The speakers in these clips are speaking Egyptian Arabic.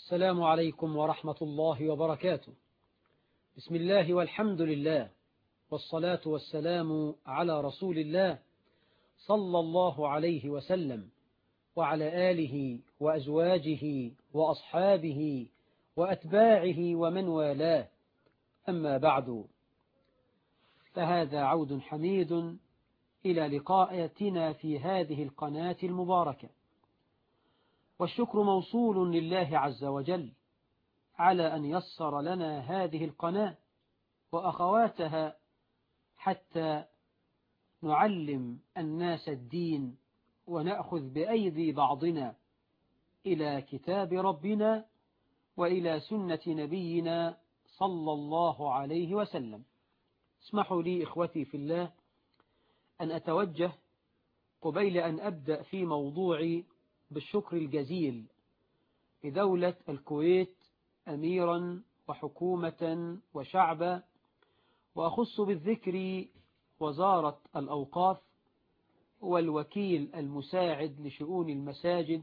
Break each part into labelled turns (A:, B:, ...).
A: السلام عليكم ورحمة الله وبركاته بسم الله والحمد لله والصلاة والسلام على رسول الله صلى الله عليه وسلم وعلى آله وأزواجه وأصحابه وأتباعه ومن والاه أما بعد فهذا عود حميد إلى لقاءاتنا في هذه القناة المباركة والشكر موصول لله عز وجل على أن يسر لنا هذه القناة وأخواتها حتى نعلم الناس الدين ونأخذ بأيدي بعضنا إلى كتاب ربنا وإلى سنة نبينا صلى الله عليه وسلم اسمحوا لي إخوتي في الله أن أتوجه قبيل أن أبدأ في موضوعي بالشكر الجزيل لدولة الكويت أميرا وحكومة وشعبا وأخص بالذكر وزارة الأوقاف والوكيل المساعد لشؤون المساجد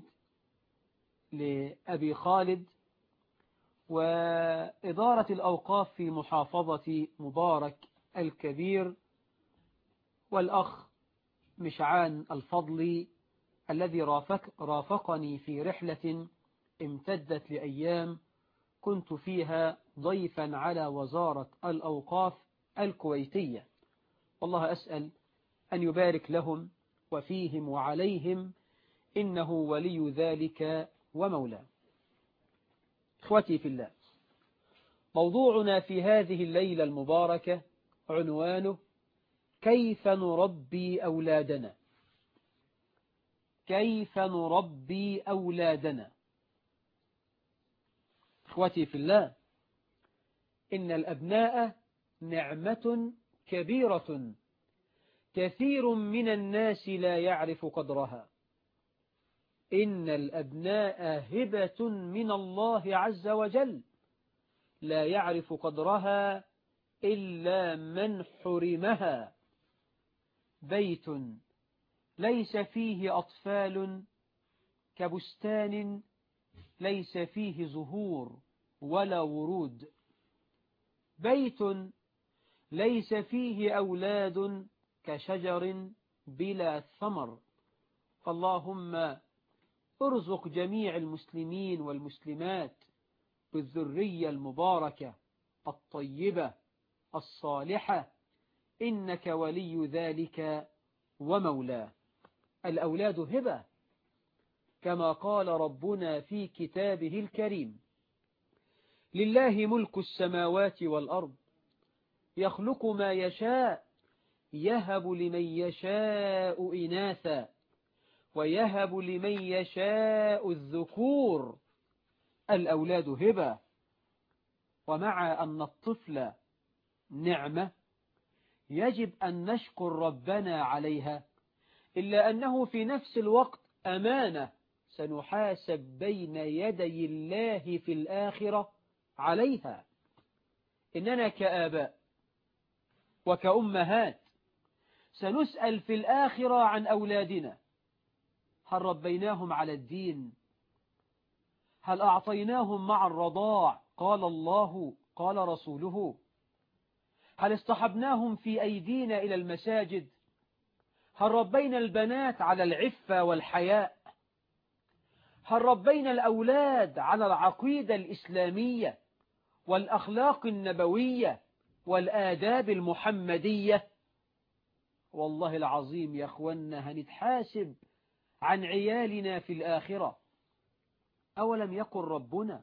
A: لأبي خالد وإدارة الأوقاف في محافظة مبارك الكبير والأخ مشعان الفضلي الذي رافق رافقني في رحلة امتدت لأيام كنت فيها ضيفا على وزارة الأوقاف الكويتية والله أسأل أن يبارك لهم وفيهم وعليهم إنه ولي ذلك ومولاه إخوتي في الله موضوعنا في هذه الليلة المباركة عنوانه كيف نربي أولادنا كيف نربي أولادنا إخوتي في الله إن الأبناء نعمة كبيرة كثير من الناس لا يعرف قدرها إن الأبناء هبة من الله عز وجل لا يعرف قدرها إلا من حرمها بيت ليس فيه أطفال كبستان ليس فيه زهور ولا ورود بيت ليس فيه أولاد كشجر بلا ثمر فاللهم ارزق جميع المسلمين والمسلمات بالذرية المباركة الطيبة الصالحة إنك ولي ذلك ومولاه الأولاد هبة كما قال ربنا في كتابه الكريم لله ملك السماوات والأرض يخلق ما يشاء يهب لمن يشاء إناثا ويهب لمن يشاء الذكور الأولاد هبة ومع أن الطفل نعمة يجب أن نشكر ربنا عليها إلا أنه في نفس الوقت أمانة سنحاسب بين يدي الله في الآخرة عليها إننا كآباء وكأمهات سنسأل في الآخرة عن أولادنا هل ربيناهم على الدين هل أعطيناهم مع الرضاع قال الله قال رسوله هل اصطحبناهم في أيدينا إلى المساجد هل ربينا البنات على العفة والحياء هل ربينا الأولاد على العقيدة الإسلامية والأخلاق النبوية والآداب المحمدية والله العظيم يا أخوانا هنتحاسب عن عيالنا في الآخرة أولم يقل ربنا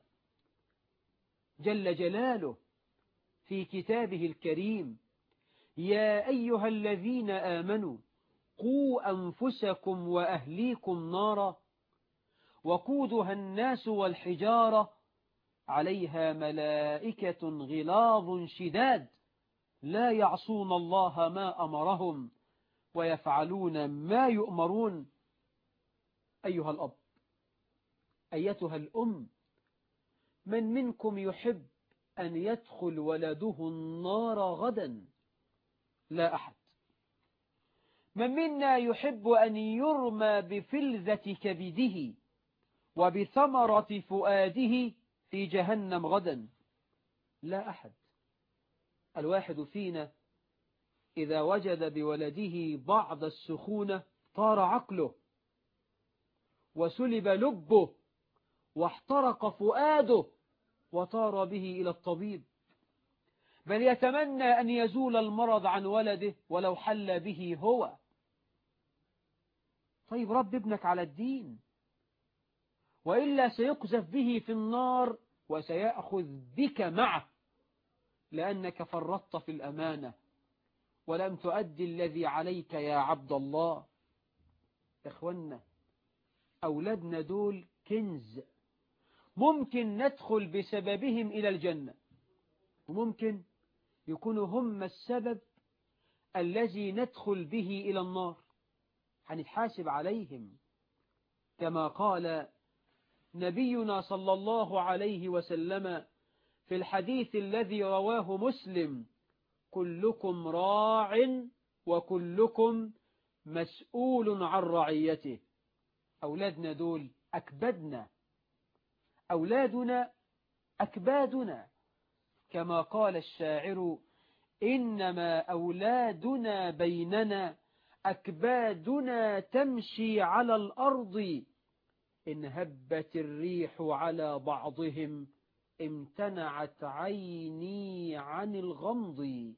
A: جل جلاله في كتابه الكريم يا أيها الذين آمنوا قوا أنفسكم وأهليكم نارا وقودها الناس والحجارة عليها ملائكة غلاظ شداد لا يعصون الله ما أمرهم ويفعلون ما يؤمرون أيها الأب أيتها الأم من منكم يحب أن يدخل ولده النار غدا لا أحد من منا يحب أن يرمى بفلذة كبده وبثمرة فؤاده في جهنم غدا لا أحد الواحد فينا إذا وجد بولده بعض السخونة طار عقله وسلب لبه واحترق فؤاده وطار به إلى الطبيب بل يتمنى أن يزول المرض عن ولده ولو حل به هو طيب رب ابنك على الدين وإلا سيقذف به في النار وسيأخذ بك معه لأنك فرطت في الأمانة ولم تؤدي الذي عليك يا عبد الله إخوانا أولادنا دول كنز ممكن ندخل بسببهم إلى الجنة وممكن يكونوا هم السبب الذي ندخل به إلى النار هنتحاسب عليهم كما قال نبينا صلى الله عليه وسلم في الحديث الذي رواه مسلم كلكم راع وكلكم مسؤول عن رعيته أولادنا دول أكبدنا أولادنا أكبادنا كما قال الشاعر إنما أولادنا بيننا أكبادنا تمشي على الأرض إن هبت الريح على بعضهم امتنعت عيني عن الغمض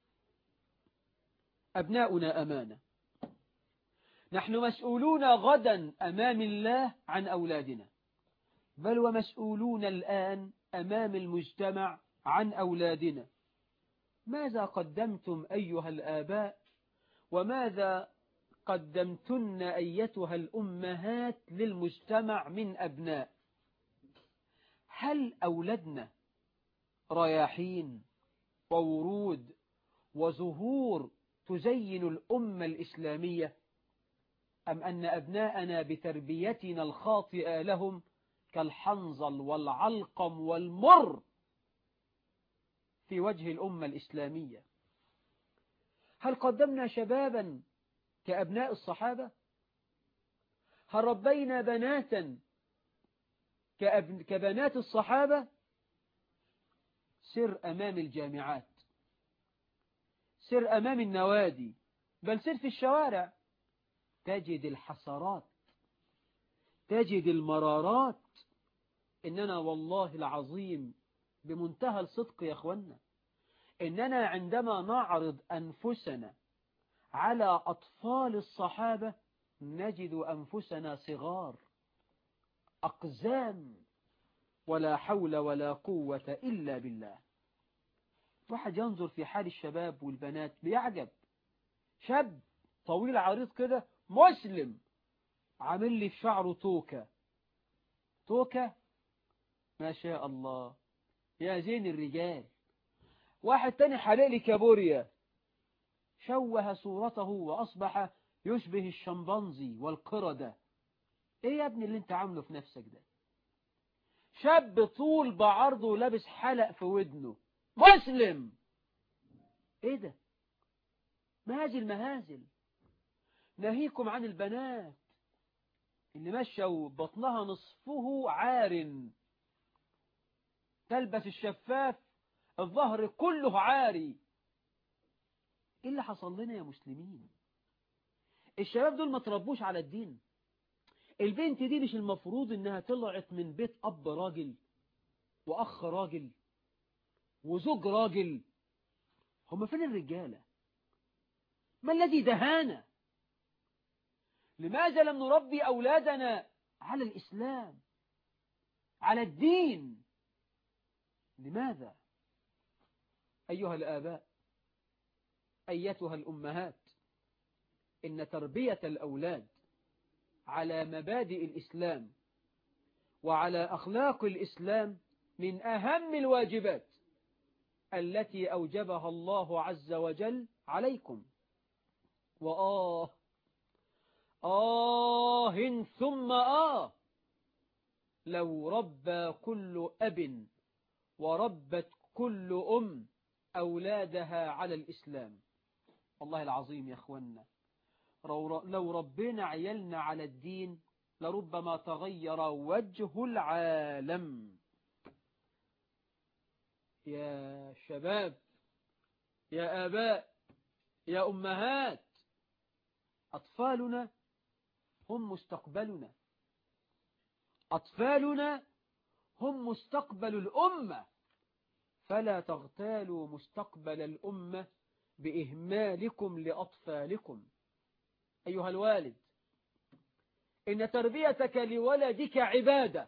A: أبناؤنا أمانة نحن مسؤولون غدا أمام الله عن أولادنا بل ومسؤولون الآن أمام المجتمع عن أولادنا ماذا قدمتم أيها الآباء وماذا قدمتن أيتها الأمهات للمجتمع من أبناء هل أولدنا رياحين وورود وزهور تزين الأمة الإسلامية أم أن أبناءنا بتربيتنا الخاطئة لهم كالحنظل والعلقم والمر في وجه الأمة الإسلامية هل قدمنا شبابا كأبناء الصحابة هل ربينا بناتا كأب... كبنات الصحابة سر أمام الجامعات سر أمام النوادي بل سر في الشوارع تجد الحسرات تجد المرارات إننا والله العظيم بمنتهى الصدق يا أخوانا إننا عندما نعرض أنفسنا على أطفال الصحابة نجد أنفسنا صغار أقزام ولا حول ولا قوة إلا بالله واحد ينظر في حال الشباب والبنات بيعجب شاب طويل عريض كده مسلم عامل لي في شعره توكة توكة ما شاء الله يا زين الرجال واحد تاني حلق لي كابوريا شوه صورته وأصبح يشبه الشمبانزي والقردة ايه يا ابني اللي انت عامله في نفسك ده شاب طول بعرضه لابس حلق في ودنه مسلم ايه ده ما هذه المهازل ناهيكم عن البنات اللي مشوا بطنها نصفه عار تلبس الشفاف الظهر كله عاري ايه اللي حصل لنا يا مسلمين الشباب دول ما تربوش على الدين البنت دي مش المفروض انها طلعت من بيت اب راجل واخ راجل وزوج راجل هم فين الرجالة ما الذي دهانا لماذا لم نربي أولادنا على الإسلام على الدين لماذا أيها الآباء أيتها الأمهات إن تربية الأولاد على مبادئ الإسلام وعلى أخلاق الإسلام من أهم الواجبات التي أوجبها الله عز وجل عليكم وآه آه ثم آه لو ربى كل أب وربت كل أم أولادها على الإسلام والله العظيم يا أخوانا لو ربنا عيالنا على الدين لربما تغير وجه العالم يا شباب يا آباء يا أمهات أطفالنا هم مستقبلنا أطفالنا هم مستقبل الأمة فلا تغتالوا مستقبل الأمة بإهمالكم لأطفالكم أيها الوالد إن تربيتك لولدك عبادة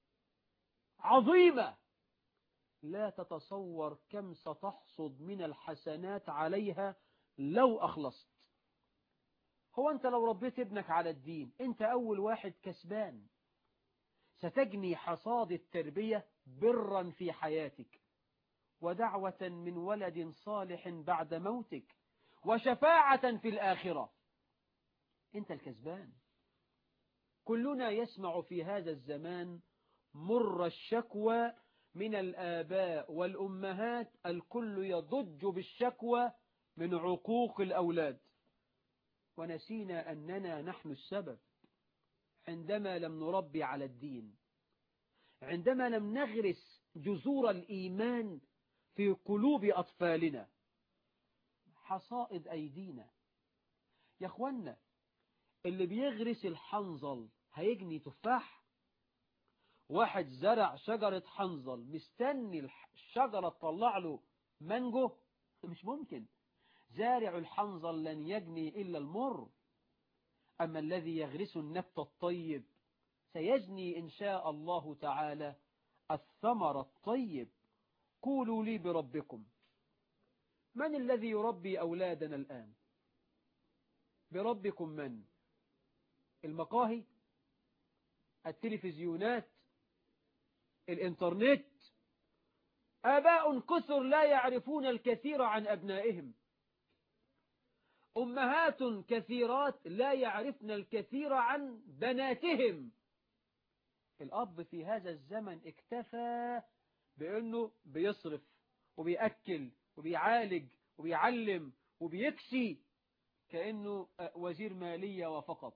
A: عظيمة لا تتصور كم ستحصد من الحسنات عليها لو أخلصت هو أنت لو ربيت ابنك على الدين أنت أول واحد كسبان ستجني حصاد التربية برا في حياتك ودعوة من ولد صالح بعد موتك وشفاعة في الآخرة أنت الكسبان كلنا يسمع في هذا الزمان مر الشكوى من الآباء والأمهات الكل يضج بالشكوى من عقوق الأولاد ونسينا أننا نحن السبب عندما لم نربي على الدين عندما لم نغرس جذور الإيمان في قلوب أطفالنا حصائد أيدينا يا أخوانا اللي بيغرس الحنظل هيجني تفاح واحد زرع شجرة حنظل مستني الشجرة تطلع له مانجو مش ممكن زارع الحنظل لن يجني إلا المر أما الذي يغرس النبت الطيب سيجني إن شاء الله تعالى الثمر الطيب قولوا لي بربكم من الذي يربي أولادنا الآن بربكم من المقاهي التلفزيونات الإنترنت آباء كثر لا يعرفون الكثير عن أبنائهم أمهات كثيرات لا يعرفن الكثير عن بناتهم الأب في هذا الزمن اكتفى بأنه بيصرف وبيأكل وبيعالج وبيعلم وبيكسي كأنه وزير مالية وفقط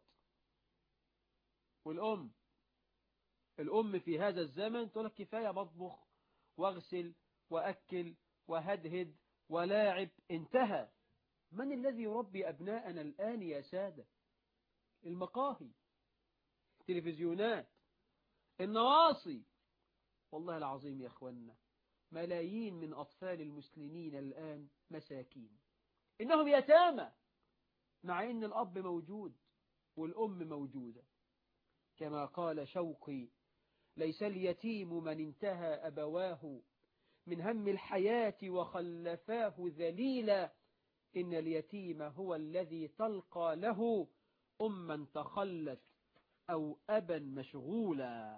A: والأم الأم في هذا الزمن تقول لك كفاية بطبخ واغسل وأكل وهدهد ولاعب انتهى من الذي يربي أبناءنا الآن يا سادة المقاهي التلفزيونات النواصي والله العظيم يا أخوانا ملايين من أطفال المسلمين الآن مساكين إنهم يتامى مع إن الأب موجود والأم موجودة كما قال شوقي ليس اليتيم من انتهى أبواه من هم الحياة وخلفاه ذليلا إن اليتيم هو الذي تلقى له أما تخلت أو أبا مشغولا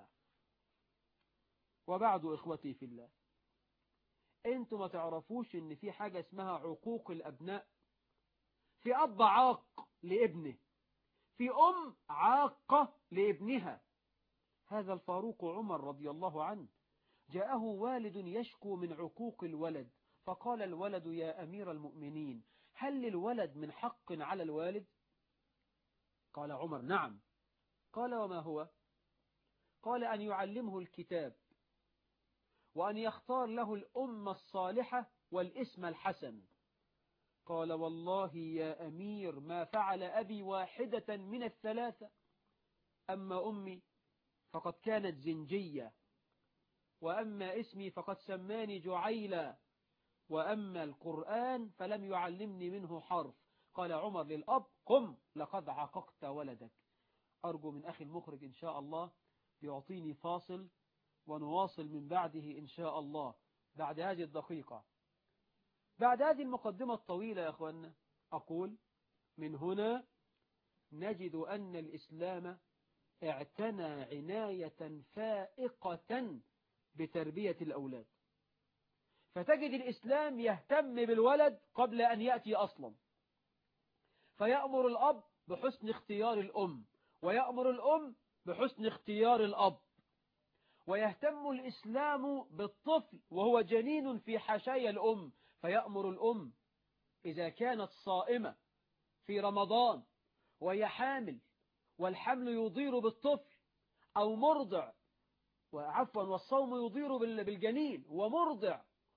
A: وبعد إخوتي في الله أنتم ما تعرفوش إن في حاجة اسمها عقوق الأبناء في أب عاق لابنه في أم عاقة لابنها هذا الفاروق عمر رضي الله عنه جاءه والد يشكو من عقوق الولد فقال الولد يا أمير المؤمنين هل للولد من حق على الوالد قال عمر نعم قال وما هو قال أن يعلمه الكتاب وأن يختار له الأمة الصالحة والاسم الحسن قال والله يا أمير ما فعل أبي واحدة من الثلاثة أما أمي فقد كانت زنجية وأما اسمي فقد سماني جعيلا وأما القرآن فلم يعلمني منه حرف قال عمر للأب قم لقد عققت ولدك أرجو من أخي المخرج إن شاء الله يعطيني فاصل ونواصل من بعده إن شاء الله بعد هذه الدقيقة بعد هذه المقدمة الطويلة يا أخوانا أقول من هنا نجد أن الإسلام اعتنى عناية فائقة بتربية الأولاد فتجد الإسلام يهتم بالولد قبل أن يأتي أصلا فيأمر الأب بحسن اختيار الأم ويأمر الأم بحسن اختيار الأب ويهتم الإسلام بالطفل وهو جنين في حشايا الأم فيأمر الأم إذا كانت صائمة في رمضان وهي حامل والحمل يضير بالطفل أو مرضع وعفوا والصوم يضير بالجنين ومرضع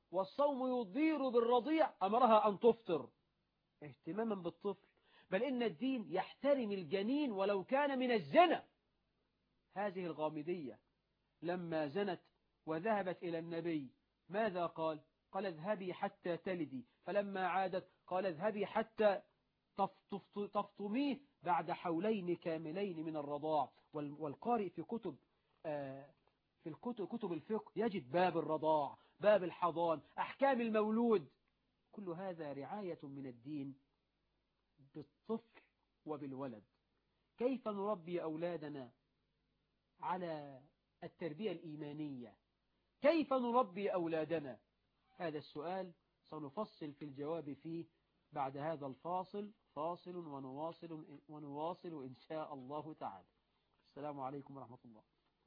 A: والصوم يضير بالرضيع أمرها أن تفطر اهتماما بالطفل بل إن الدين يحترم الجنين ولو كان من الزنا هذه الغامدية لما زنت وذهبت إلى النبي ماذا قال قال اذهبي حتى تلدي فلما عادت قال اذهبي حتى تفطميه بعد حولين كاملين من الرضاع والقارئ في كتب في الكتب كتب الفقه يجد باب الرضاع باب الحضان أحكام المولود كل هذا رعاية من الدين بالطفل وبالولد كيف نربي أولادنا على التربية الإيمانية كيف نربي أولادنا هذا السؤال سنفصل في الجواب فيه بعد هذا الفاصل فاصل ونواصل, ونواصل إن شاء الله تعالى السلام عليكم ورحمة الله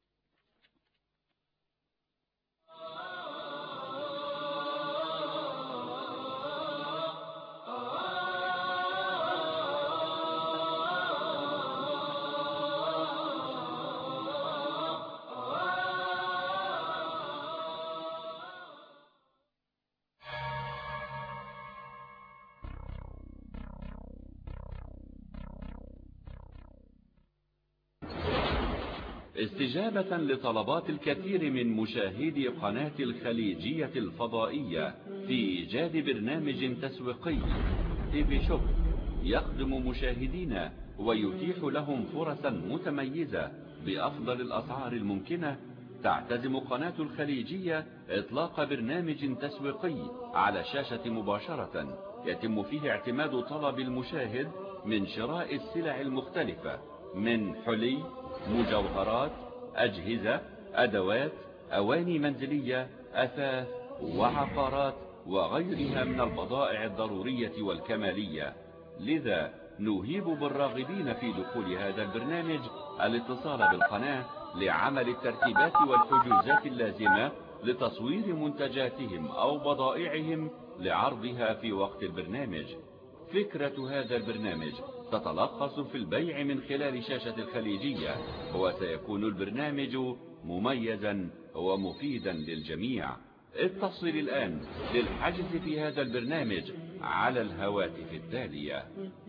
B: استجابة لطلبات الكثير من مشاهدي قناة الخليجية الفضائية في إيجاد برنامج تسويقي تيفي شوب يخدم مشاهدينا ويتيح لهم فرصا متميزة بأفضل الأسعار الممكنة تعتزم قناة الخليجية إطلاق برنامج تسويقي على الشاشة مباشرة يتم فيه اعتماد طلب المشاهد من شراء السلع المختلفة من حلي مجوهرات أجهزة أدوات أواني منزلية أثاث وعقارات وغيرها من البضائع الضرورية والكمالية لذا نهيب بالراغبين في دخول هذا البرنامج الاتصال بالقناة لعمل الترتيبات والحجوزات اللازمة لتصوير منتجاتهم أو بضائعهم لعرضها في وقت البرنامج فكرة هذا البرنامج تتلخص في البيع من خلال شاشة الخليجية وسيكون البرنامج مميزا ومفيدا للجميع اتصل الآن للحجز في هذا البرنامج على الهواتف التالية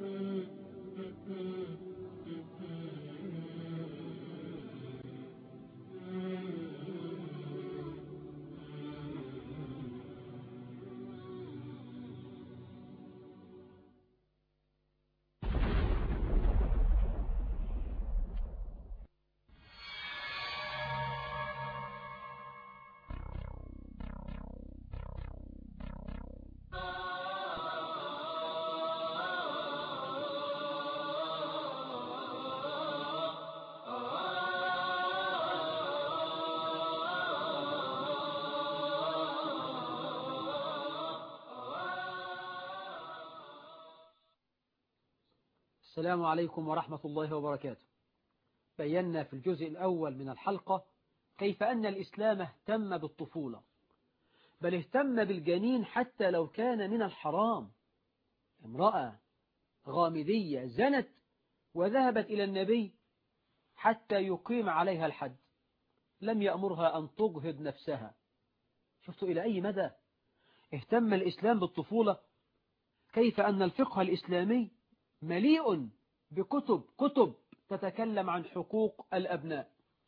A: السلام عليكم ورحمة الله وبركاته بينا في الجزء الأول من الحلقة كيف أن الإسلام اهتم بالطفولة بل اهتم بالجنين حتى لو كان من الحرام امرأة غامدية زنت وذهبت إلى النبي حتى يقيم عليها الحد لم يأمرها أن تجهد نفسها شفتوا إلى أي مدى اهتم الإسلام بالطفولة كيف أن الفقه الإسلامي مليء بكتب كتب تتكلم عن حقوق الأبناء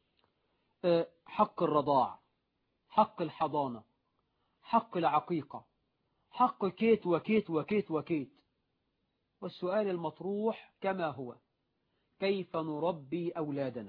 A: حق الرضاع حق الحضانة حق العقيقة حق كيت وكيت وكيت وكيت والسؤال المطروح كما هو كيف نربي أولادنا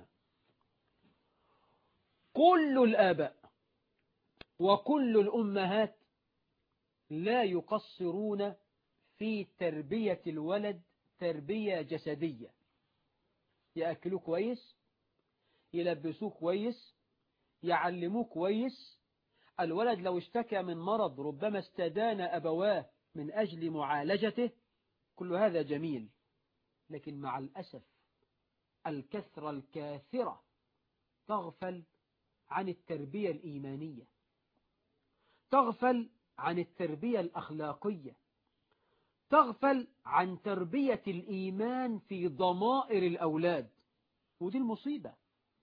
A: كل الآباء وكل الأمهات لا يقصرون في تربية الولد تربية جسدية يأكلوه كويس يلبسوه كويس يعلموه كويس الولد لو اشتكى من مرض ربما استدان أبواه من أجل معالجته كل هذا جميل لكن مع الأسف الكثرة الكاثرة تغفل عن التربية الإيمانية تغفل عن التربية الأخلاقية تغفل عن تربية الإيمان في ضمائر الأولاد ودي المصيبة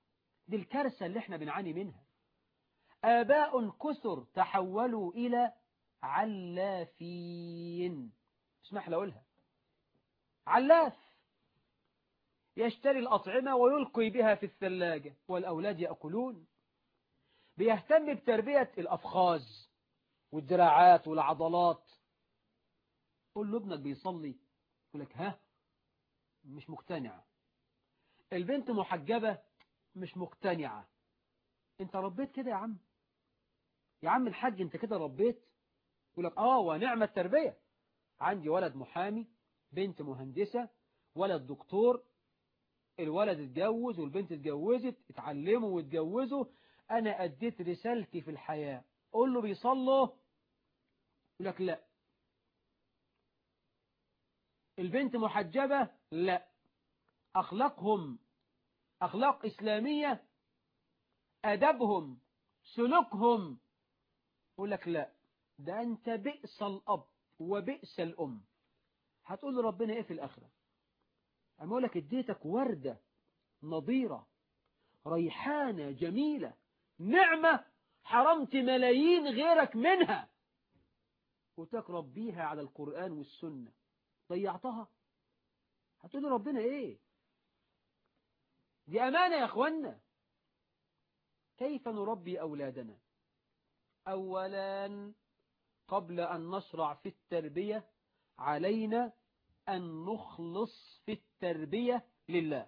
A: دي الكارثة اللي احنا بنعاني منها آباء كثر تحولوا إلى علافين اسمح لي أقولها علاف يشتري الأطعمة ويلقي بها في الثلاجة والأولاد يأكلون بيهتم بتربية الأفخاذ والدراعات والعضلات قول له ابنك بيصلي يقول لك ها مش مقتنع البنت محجبة مش مقتنعة انت ربيت كده يا عم يا عم الحاج انت كده ربيت يقول لك اه ونعم التربية عندي ولد محامي بنت مهندسة ولد دكتور الولد اتجوز والبنت اتجوزت اتعلموا واتجوزوا انا اديت رسالتي في الحياة قول له بيصلوا يقول لك لا البنت محجبة لا أخلاقهم أخلاق إسلامية أدبهم سلوكهم يقول لك لا ده أنت بئس الأب وبئس الأم هتقول لربنا إيه في الآخرة أما أقول لك اديتك وردة نظيرة ريحانة جميلة نعمة حرمت ملايين غيرك منها قلت ربيها على القرآن والسنة ضيعتها هتقول ربنا ايه دي أمانة يا أخوانا كيف نربي أولادنا أولا قبل أن نشرع في التربية علينا أن نخلص في التربية لله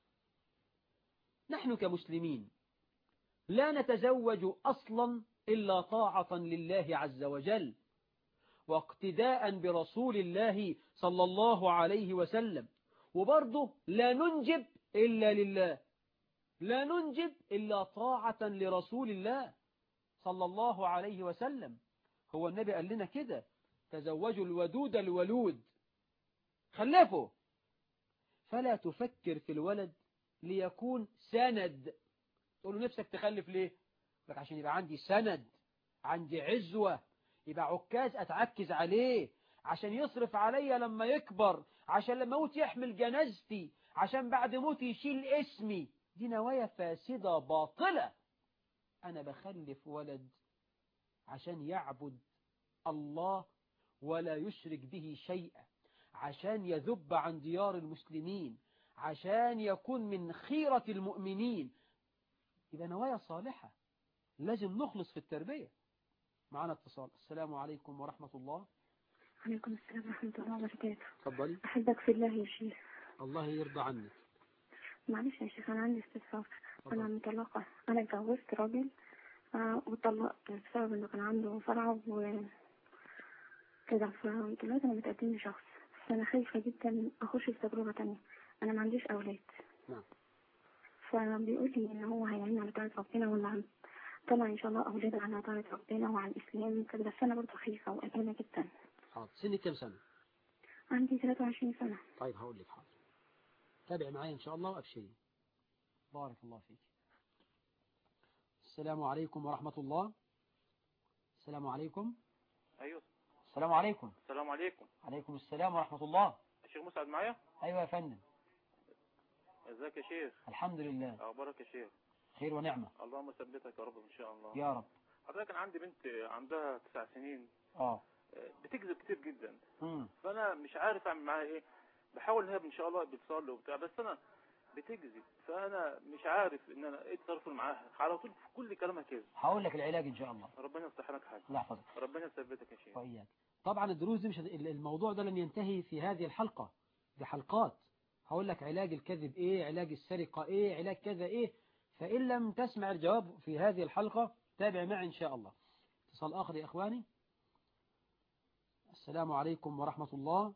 A: نحن كمسلمين لا نتزوج أصلا إلا طاعة لله عز وجل واقتداء برسول الله صلى الله عليه وسلم وبرضه لا ننجب إلا لله لا ننجب إلا طاعة لرسول الله صلى الله عليه وسلم هو النبي قال لنا كده تزوجوا الودود الولود خلفوا فلا تفكر في الولد ليكون سند تقول له نفسك تخلف ليه لك عشان يبقى عندي سند عندي عزوة يبقى عكاز أتعكز عليه عشان يصرف عليا لما يكبر عشان لما موت يحمل جنازتي عشان بعد موتي يشيل اسمي دي نوايا فاسدة باطلة أنا بخلف ولد عشان يعبد الله ولا يشرك به شيئا عشان يذب عن ديار المسلمين عشان يكون من خيرة المؤمنين يبقى نوايا صالحة لازم نخلص في التربية معنا اتصال السلام عليكم ورحمة الله
C: عليكم السلام ورحمة الله وبركاته
A: تفضلي
C: أحبك في الله يا شيخ
A: الله يرضى عنك
C: معلش يا شيخ أنا عندي استفسار أنا
A: تفضلي.
C: مطلقة أنا اتجوزت راجل آه، وطلقت بسبب إنه كان عنده صرع و كده فدلوقتي أنا متقدم لشخص فأنا خايفة جدا أخش في تجربة تانية أنا ما عنديش أولاد
A: نعم.
C: فبيقول لي إن هو هيعين على طاعة ربنا وإن عم- طلع إن شاء الله أولاد على طاعة ربنا وعلى الإسلام وكده بس أنا برضه خايفة وقلقانة جدا
A: حاضر سنك كم سنة
C: عندي 23 سنة
A: طيب هقول لك حاضر تابع معايا إن شاء الله وأبشري بارك الله فيك السلام عليكم ورحمة الله السلام عليكم
D: ايوه
A: السلام عليكم
D: السلام عليكم
A: عليكم السلام ورحمة الله
D: الشيخ مسعد معايا
A: أيوة يا فندم
D: ازيك يا شيخ
A: الحمد لله
D: اخبارك يا شيخ
A: خير ونعمة
D: اللهم ثبتك يا رب ان شاء الله
A: يا رب
D: حضرتك انا عندي بنت عندها تسع سنين
A: اه
D: آه، بتكذب كتير جدا
A: مم.
D: فانا مش عارف اعمل معاها ايه بحاول انها ان شاء الله بتصلي وبتاع بس انا بتكذب فانا مش عارف ان انا ايه التصرف معاها على طول في كل كلامها كذب
A: هقول لك العلاج إن شاء الله
D: ربنا يصلح لك حالك
A: الله يحفظك
D: ربنا يثبتك يا شيخ
A: وإياك طبعا الدروس دي مش هت- الموضوع ده لن ينتهي في هذه الحلقة دي حلقات هقول لك علاج الكذب ايه علاج السرقة ايه علاج كذا ايه فإن لم تسمع الجواب في هذه الحلقة تابع معي إن شاء الله اتصال آخر يا إخواني السلام عليكم ورحمة الله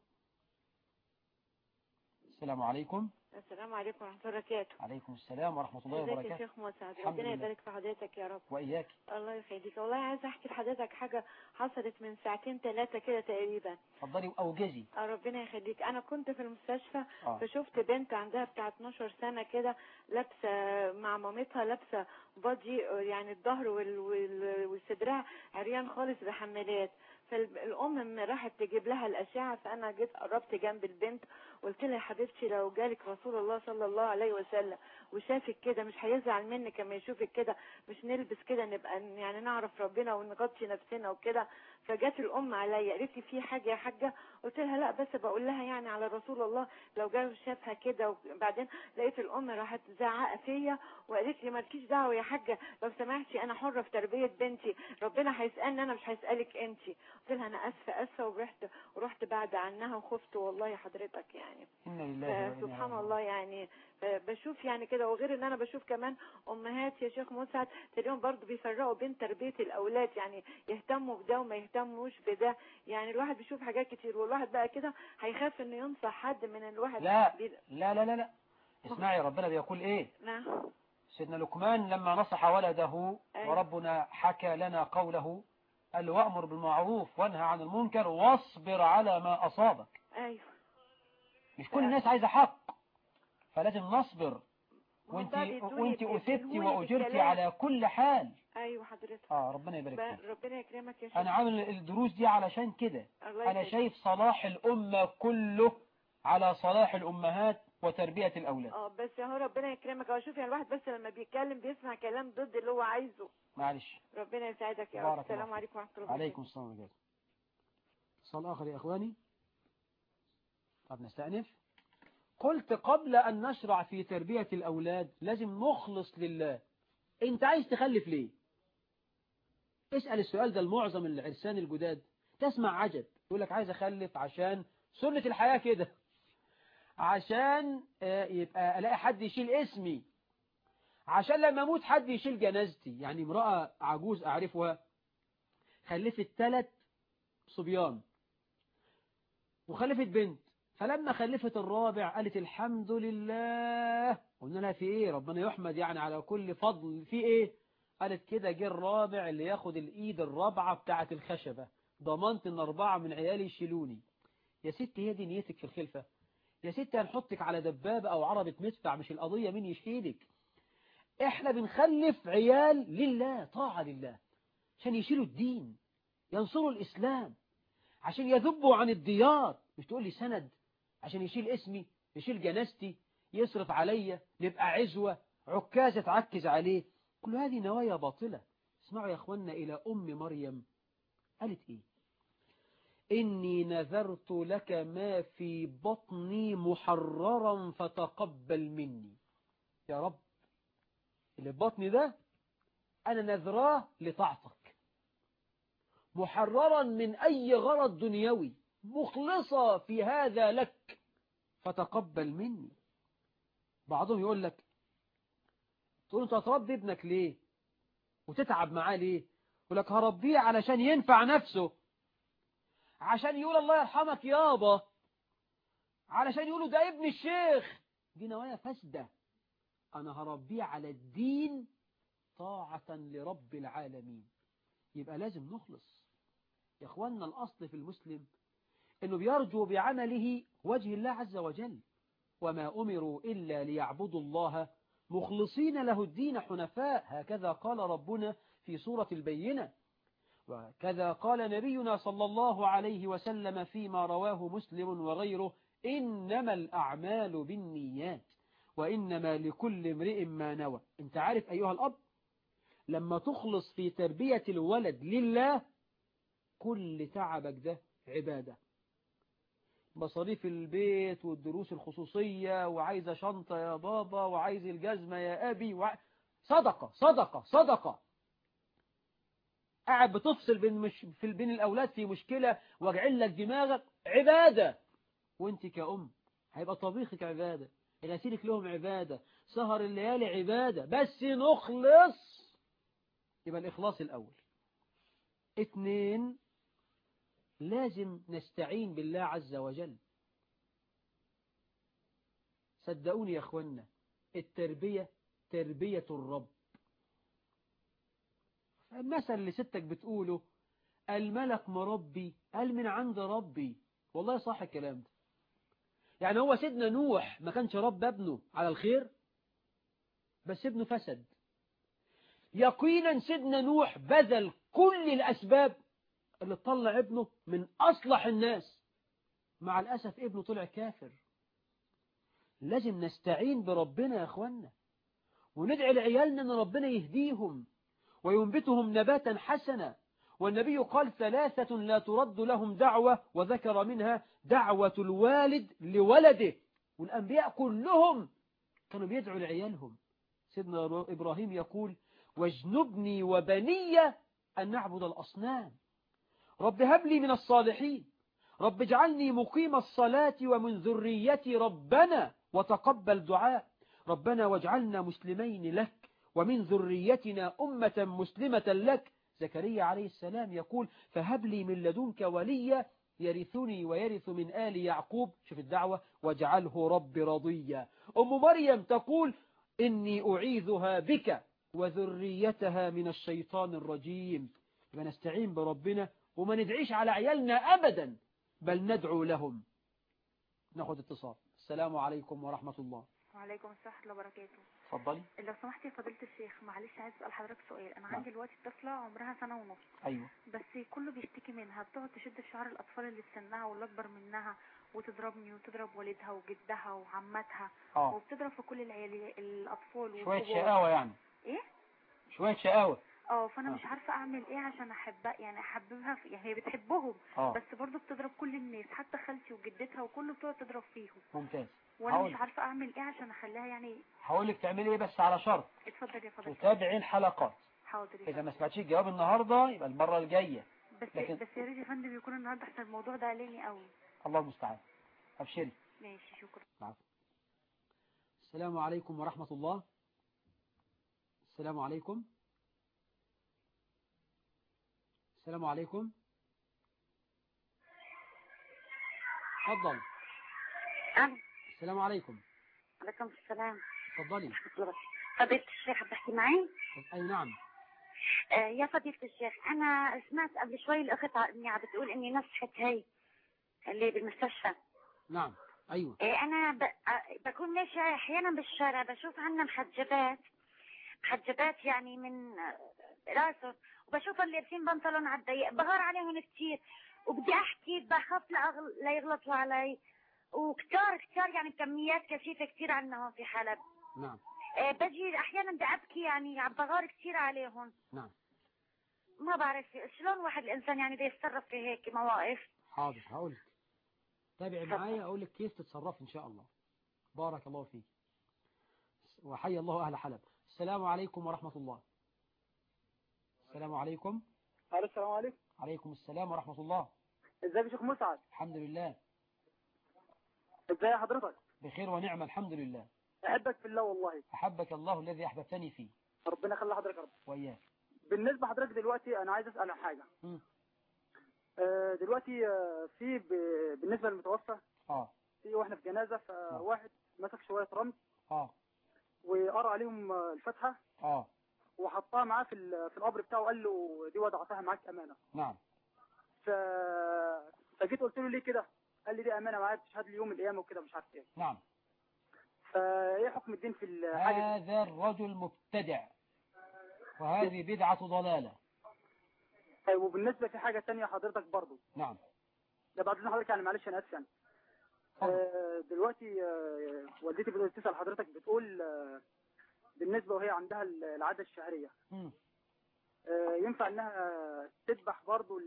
A: السلام عليكم
E: السلام عليكم ورحمة الله وبركاته
A: عليكم السلام ورحمة الله
E: ازيك يا
A: وبركاته
E: شيخ مسعد
A: الحمد
E: ربنا
A: لله.
E: يبارك في حضرتك يا رب
A: وإياك
E: الله يخليك والله عايزة احكي لحضرتك حاجة حصلت من ساعتين ثلاثة كده تقريبا
A: اتفضلي وأوجزي
E: اه ربنا يخليك انا كنت في المستشفى
A: آه.
E: فشفت بنت عندها بتاع 12 سنة كده لابسة مع مامتها لابسة بادي يعني الظهر وال... وال... والصدرها عريان خالص بحمالات فالام لما راحت تجيب لها الاشعه فانا جيت قربت جنب البنت قلت لها يا حبيبتي لو جالك رسول الله صلى الله عليه وسلم وشافك كده مش هيزعل منك لما يشوفك كده مش نلبس كده نبقى يعني نعرف ربنا ونغطي نفسنا وكده فجت الام عليا قالت لي في حاجه يا حاجه قلت لها لا بس بقول لها يعني على رسول الله لو جه شافها كده وبعدين لقيت الام راحت زعقه فيا وقالت لي مالكيش دعوه يا حاجه لو سمحتي انا حره في تربيه بنتي ربنا هيسالني انا مش هيسالك انت قلت لها انا اسفه اسفه ورحت ورحت بعد عنها وخفت والله يا حضرتك يعني
A: إنا لله وإنا إليه
E: سبحان
A: راجعون.
E: الله يعني بشوف يعني كده وغير ان انا بشوف كمان امهات يا شيخ مسعد تلاقيهم برضو بيفرقوا بين تربيه الاولاد يعني يهتموا بده وما يهتموش بده يعني الواحد بيشوف حاجات كتير والواحد بقى كده هيخاف انه ينصح حد من الواحد
A: لا
E: بي...
A: لا لا لا لا اسمعي ربنا بيقول ايه
E: نعم
A: سيدنا لقمان لما نصح ولده
E: أيوة.
A: وربنا حكى لنا قوله قال له وأمر بالمعروف وانهى عن المنكر واصبر على ما أصابك
E: ايوه
A: مش كل الناس عايزة حق فلازم نصبر
E: ما هو
A: وانت
E: ده بيدوني-
A: وانت أثبتي
E: بيدوني
A: وأجرتي
E: بالكلام.
A: على كل حال
E: ايوه حضرتك
A: اه ربنا يبارك
E: ب-
A: فيك
E: ربنا يكرمك يا شيخ
A: انا عامل الدروس دي علشان كده
E: الله
A: انا
E: يسعدك.
A: شايف صلاح الأمة كله على صلاح الأمهات وتربية الأولاد
E: اه بس هو ربنا يكرمك هو شوف يعني الواحد بس لما بيتكلم بيسمع كلام ضد اللي هو عايزه
A: معلش
E: ربنا يسعدك يا رب
A: بارك الله
E: السلام
A: فيك.
E: عليكم ورحمه الله
A: عليكم السلام عليكم اتصال آخر يا إخواني طب نستأنف قلت قبل أن نشرع في تربية الأولاد لازم نخلص لله أنت عايز تخلف ليه اسأل السؤال ده المعظم العرسان الجداد تسمع عجب يقول لك عايز أخلف عشان سنة الحياة كده عشان آه، يبقى ألاقي حد يشيل اسمي عشان لما أموت حد يشيل جنازتي يعني امرأة عجوز أعرفها خلفت ثلاث صبيان وخلفت بنت فلما خلفت الرابع قالت الحمد لله قلنا لها في ايه ربنا يحمد يعني على كل فضل في ايه قالت كده جه الرابع اللي ياخد الايد الرابعة بتاعة الخشبة ضمنت ان اربعة من عيالي يشيلوني يا ست هي دي نيتك في الخلفة يا ست هنحطك على دبابة او عربة مدفع مش القضية مين يشيلك احنا بنخلف عيال لله طاعة لله عشان يشيلوا الدين ينصروا الإسلام عشان يذبوا عن الديار مش تقول لي سند عشان يشيل اسمي يشيل جنازتي يصرف عليا نبقى عزوة عكازة تعكز عليه كل هذه نوايا باطلة اسمعوا يا أخوانا إلى أم مريم قالت إيه إني نذرت لك ما في بطني محررا فتقبل مني يا رب اللي في بطني ده أنا نذراه لطاعتك محررا من أي غرض دنيوي مخلصة في هذا لك فتقبل مني بعضهم يقول لك تقول انت هتربي ابنك ليه وتتعب معاه ليه يقول لك هربيه علشان ينفع نفسه عشان يقول الله يرحمك يابا علشان يقولوا ده ابن الشيخ دي نوايا فاسدة أنا هربيه على الدين طاعة لرب العالمين يبقى لازم نخلص يا اخوانا الأصل في المسلم أنه بيرجو بعمله وجه الله عز وجل وما أمروا إلا ليعبدوا الله مخلصين له الدين حنفاء هكذا قال ربنا في سورة البينة وكذا قال نبينا صلى الله عليه وسلم فيما رواه مسلم وغيره إنما الأعمال بالنيات وإنما لكل امرئ ما نوى انت عارف أيها الأب لما تخلص في تربية الولد لله كل تعبك ده عبادة مصاريف البيت والدروس الخصوصية وعايزة شنطة يا بابا وعايز الجزمة يا أبي وع... صدقة صدقة صدقة قاعد بتفصل بين, مش... في بين الأولاد في مشكلة واجعل لك دماغك عبادة وانت كأم هيبقى طبيخك عبادة غسيلك لهم عبادة سهر الليالي عبادة بس نخلص يبقى الإخلاص الأول اتنين لازم نستعين بالله عز وجل صدقوني يا أخوانا التربية تربية الرب المثل اللي ستك بتقوله الملك مربي قال من عند ربي والله صح الكلام ده يعني هو سيدنا نوح ما كانش رب ابنه على الخير بس ابنه فسد يقينا سيدنا نوح بذل كل الأسباب اللي طلع ابنه من أصلح الناس مع الأسف ابنه طلع كافر لازم نستعين بربنا يا أخوانا وندعي لعيالنا أن ربنا يهديهم وينبتهم نباتا حسنا والنبي قال ثلاثة لا ترد لهم دعوة وذكر منها دعوة الوالد لولده والأنبياء كلهم كانوا بيدعوا لعيالهم سيدنا إبراهيم يقول واجنبني وبني أن نعبد الأصنام رب هب لي من الصالحين رب اجعلني مقيم الصلاة ومن ذريتي ربنا وتقبل دعاء ربنا واجعلنا مسلمين لك ومن ذريتنا أمة مسلمة لك زكريا عليه السلام يقول فهب لي من لدنك وليا يرثني ويرث من آل يعقوب شوف الدعوة واجعله رب رضيا أم مريم تقول إني أعيذها بك وذريتها من الشيطان الرجيم فنستعين بربنا وما ندعيش على عيالنا أبدا بل ندعو لهم ناخد اتصال السلام عليكم ورحمة الله
F: وعليكم السلام ورحمة الله وبركاته
A: اتفضلي
F: لو سمحت يا فضيلة الشيخ معلش عايز اسأل حضرتك سؤال انا
A: نعم.
F: عندي دلوقتي طفلة عمرها سنة ونص
A: أيوة
F: بس كله بيشتكي منها بتقعد تشد في شعر الاطفال اللي في سنها واللي اكبر منها وتضربني وتضرب والدها وجدها وعمتها
A: اه
F: وبتضرب في كل العيال الاطفال
A: شوية
F: والكبار.
A: شقاوة يعني
F: ايه
A: شوية شقاوة
F: اه فانا
A: آه.
F: مش عارفة اعمل ايه عشان احبها يعني احببها في يعني هي بتحبهم
A: اه
F: بس برضه بتضرب كل الناس حتى خالتي وجدتها وكله بتقعد تضرب فيهم
A: ممتاز
F: وانا
A: هقول.
F: مش عارفة اعمل ايه عشان اخليها يعني
A: هقول لك تعملي ايه بس على شرط
F: اتفضل يا فضيلة
A: تتابعي الحلقات
F: حاضر يا
A: إذا ما سمعتيش الجواب النهاردة يبقى المرة الجاية
F: بس
A: لكن-
F: بس يا ريت يا فندم يكون النهارده احسن الموضوع ده قلقني قوي
A: الله المستعان أبشري
F: ماشي شكرا
A: السلام عليكم ورحمة الله السلام عليكم السلام عليكم تفضل
G: أهلا
A: السلام عليكم
G: عليكم السلام
A: تفضلي
G: ورحمة الله فضيلة الشيخ بتحكي معي؟
A: أي نعم
G: آه يا فضيلة الشيخ أنا سمعت قبل شوي الأخت ع- إني عم بتقول إني نصحت هي اللي بالمستشفى
A: نعم أيوة
G: آه أنا ب... آه بكون ماشية أحيانا بالشارع بشوف عنا محجبات محجبات يعني من آه، راسهم وبشوف اللي لابسين بنطلون على الضيق بغار عليهم كثير وبدي أحكي بخاف لأغل... ليغلطوا علي وكتار كتار يعني بكميات كثيفة كثير عنا هون في حلب
A: نعم
G: آه، بجي احيانا بدي ابكي يعني عم بغار كثير عليهم
A: نعم
G: ما بعرف شلون واحد الانسان يعني بده يتصرف في هيك مواقف
A: حاضر هقول لك تابعي معايا أقول لك كيف تتصرف إن شاء الله بارك الله فيك وحي الله أهل حلب السلام عليكم ورحمة الله السلام عليكم
H: الو السلام عليكم
A: عليكم السلام ورحمة الله
H: ازيك يا شيخ مسعد
A: الحمد لله
H: ازاي حضرتك
A: بخير ونعمة الحمد لله
H: احبك في الله والله
A: أحبك الله الذي أحببتني فيه
H: ربنا يخلي حضرتك يا رب
A: وإياك
H: بالنسبه لحضرتك دلوقتي انا عايز اسال عن حاجه
A: مم.
H: آه، دلوقتي آه، في ب- بالنسبه للمتوفى
A: آه
H: في واحنا في جنازه فواحد مسك شويه رمل
A: آه
H: وقرا عليهم آه، الفاتحه
A: آه
H: وحطها معاه في ال- في القبر بتاعه وقال له دي وضعتها معاك امانه
A: نعم
H: ف فجيت قلت له ليه كده قال لي دي امانه معايا تشهد لي يوم القيامه وكده مش عارف ايه
A: نعم
H: فايه حكم الدين في الحاجه دي
A: هذا الرجل مبتدع وهذه بدعة ضلالة
H: طيب وبالنسبه في حاجه تانية حضرتك برضو
A: نعم
H: ده بعد اذن حضرتك يعني معلش انا اسف يعني
A: اتفضل.
H: آه، دلوقتي آه، والدتي بتسال حضرتك بتقول آه، بالنسبه وهي عندها العاده الشهريه
A: مم.
H: آه، ينفع انها تذبح برضو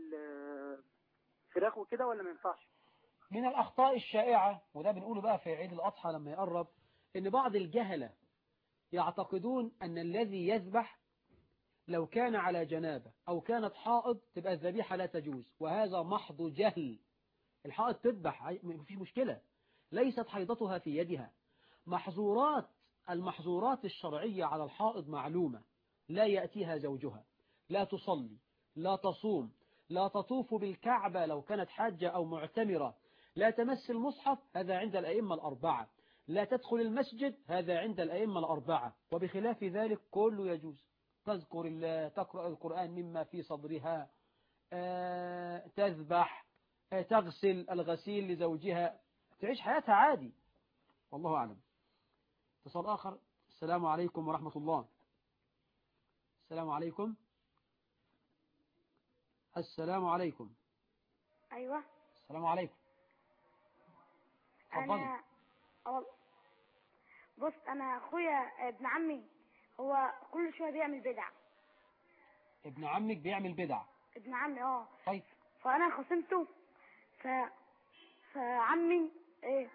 H: الفراخ وكده ولا ما ينفعش؟
A: من الأخطاء الشائعة وده بنقوله بقى في عيد الأضحى لما يقرب إن بعض الجهلة يعتقدون أن الذي يذبح لو كان على جنابة أو كانت حائض تبقى الذبيحة لا تجوز وهذا محض جهل الحائض تذبح عي- مفيش مشكلة ليست حيضتها في يدها محظورات المحظورات الشرعية على الحائض معلومة لا يأتيها زوجها لا تصلي لا تصوم لا تطوف بالكعبة لو كانت حاجة أو معتمرة لا تمس المصحف هذا عند الأئمة الأربعة لا تدخل المسجد هذا عند الأئمة الأربعة وبخلاف ذلك كله يجوز تذكر الله تقرأ القرآن مما في صدرها آه، تذبح آه، تغسل الغسيل لزوجها تعيش حياتها عادي والله أعلم اتصال آخر السلام عليكم ورحمة الله السلام عليكم السلام عليكم
I: ايوه
A: السلام عليكم اتفضلي
I: انا أول... بص انا اخويا ابن عمي هو كل شويه بيعمل بدع
A: ابن عمك بيعمل بدع
I: ابن عمي اه
A: طيب
I: فانا خصمته ف فعمي ايه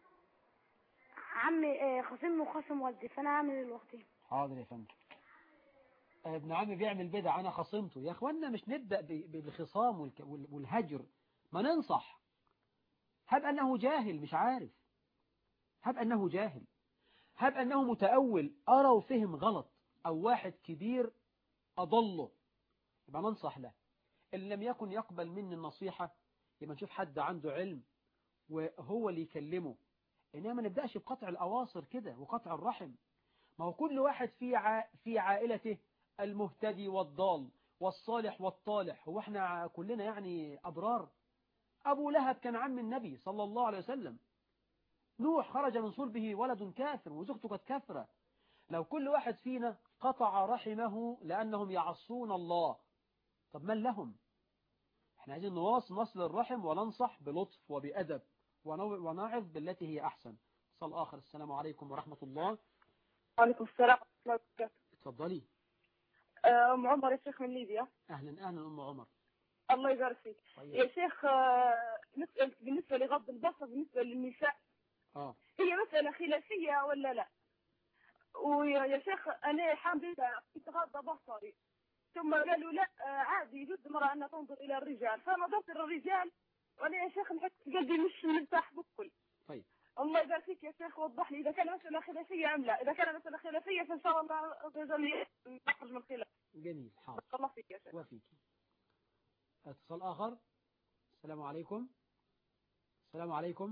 I: عمي إيه خصمني وخصم والدي فانا اعمل ايه دلوقتي
A: حاضر يا فندم ابن عمي بيعمل بدع انا خصمته يا اخوانا مش نبدأ ب- بالخصام والك- وال- والهجر ما ننصح هب انه جاهل مش عارف هب انه جاهل هب انه متأول ارى وفهم غلط او واحد كبير اضله يبقى ننصح له ان لم يكن يقبل مني النصيحة يبقى نشوف حد عنده علم وهو اللي يكلمه انما ما نبدأش بقطع الاواصر كده وقطع الرحم ما هو كل واحد في ع... في عائلته المهتدي والضال والصالح والطالح هو احنا ع- كلنا يعني أبرار أبو لهب كان عم النبي صلى الله عليه وسلم نوح خرج من صلبه ولد كافر وزوجته كانت كافرة لو كل واحد فينا قطع رحمه لأنهم يعصون الله طب من لهم احنا عايزين نواصل نصل الرحم وننصح بلطف وبأدب ونو- ونعظ بالتي هي أحسن صل آخر السلام عليكم ورحمة الله
J: وعليكم السلام ورحمة الله وبركاته
A: اتفضلي
J: آه، أم عمر يا شيخ من ليبيا
A: أهلا أهلا أم عمر
J: الله يبارك فيك
A: طيب.
J: يا شيخ آه، نسأل بالنسبة لغض البصر بالنسبة للنساء
A: اه
J: هي مسألة خلافية ولا لا ويا يا شيخ أنا حاملة كنت غاضة بصري ثم قالوا لا آه، عادي يجوز المرأة أن تنظر إلى الرجال فنظرت إلى الرجال وأنا يا شيخ نحس قلبي مش مرتاح بكل
A: طيب
J: الله يبارك فيك يا شيخ وضح لي إذا كان مسألة خلافية أم لا إذا كان مسألة خلافية فإن شاء الله عز وجل نخرج من الخلاف
A: جميل حاضر
J: بارك الله فيك يا شيخ
A: وفيك اتصال آخر السلام عليكم السلام عليكم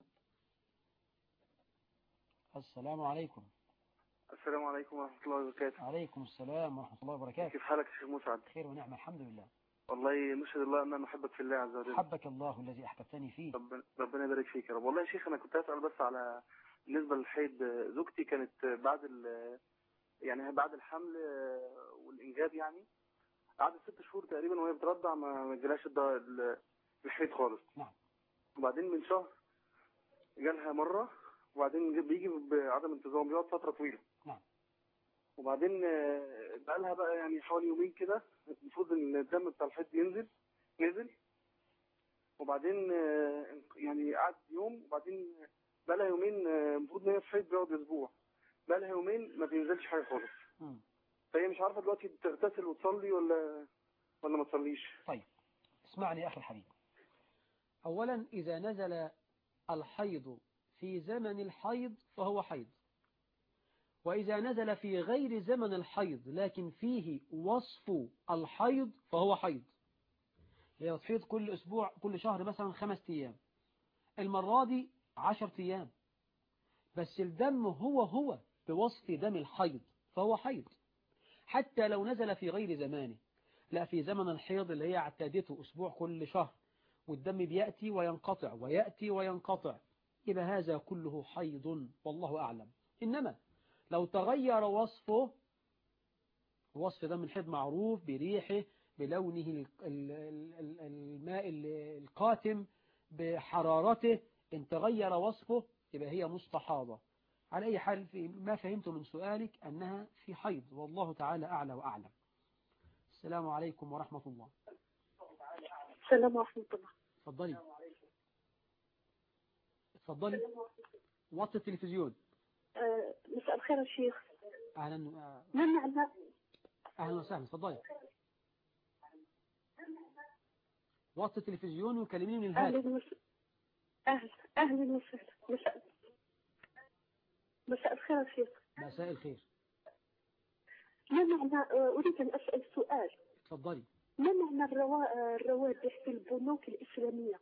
A: السلام عليكم
K: السلام عليكم ورحمة الله وبركاته
A: عليكم السلام ورحمة الله وبركاته
K: كيف حالك يا شيخ مسعد
A: خير ونعمة الحمد لله
K: والله نشهد الله أن نحبك في الله عز وجل
A: حبك الله الذي أحببتني فيه
K: ربنا ربنا يبارك فيك يا رب والله يا شيخ أنا كنت أسأل بس على بالنسبة للحيض زوجتي كانت بعد ال يعني بعد الحمل والإنجاب يعني قعدت ست شهور تقريبا وهي بترضع ما ما جالهاش الض- ال- الحيض خالص
A: نعم
K: وبعدين من شهر جالها مرة وبعدين جه- بيجي بعدم انتظام بيقعد فترة طويلة
A: نعم.
K: وبعدين آه، بقالها بقى يعني حوالي يومين كده المفروض ان الدم بتاع الحيض ينزل نزل وبعدين آه، يعني قعد يوم وبعدين بقالها يومين آه، المفروض ان هي الحيض بيقعد اسبوع بقالها يومين ما بينزلش حاجة خالص
A: مم.
K: فهي مش عارفة دلوقتي تغتسل وتصلي ولا ولا ما تصليش
A: طيب اسمعني يا أخي الحبيب أولا إذا نزل الحيض في زمن الحيض فهو حيض وإذا نزل في غير زمن الحيض لكن فيه وصف الحيض فهو حيض هي تحيض كل أسبوع كل شهر مثلا خمس أيام المرة دي عشر أيام بس الدم هو هو بوصف دم الحيض فهو حيض حتى لو نزل في غير زمانه لا في زمن الحيض اللي هي اعتادته أسبوع كل شهر والدم بيأتي وينقطع ويأتي وينقطع يبقى هذا كله حيض والله أعلم إنما لو تغير وصفه وصف دم الحيض معروف بريحه بلونه ال- ال- ال- الماء ال- القاتم بحرارته إن تغير وصفه يبقى هي مستحاضة على أي حال في ما فهمت من سؤالك أنها في حيض والله تعالى أعلى وأعلم السلام عليكم ورحمة الله
J: السلام ورحمة الله
A: اتفضلي اتفضلي وطي التلفزيون
J: آه، مساء الخير يا شيخ
A: أهلا آه،
J: ما معنى
A: أهلا وسهلا اتفضلي وطي التلفزيون وكلميني من الهاتف
J: أهلا وسهلا أهلا أهلا وسهلا مساء مساء الخير يا شيخ
A: مساء الخير
J: ما معنى آه، أريد أن أسأل سؤال
A: اتفضلي
J: ما معنى الروا- آه، الروابح في البنوك الإسلامية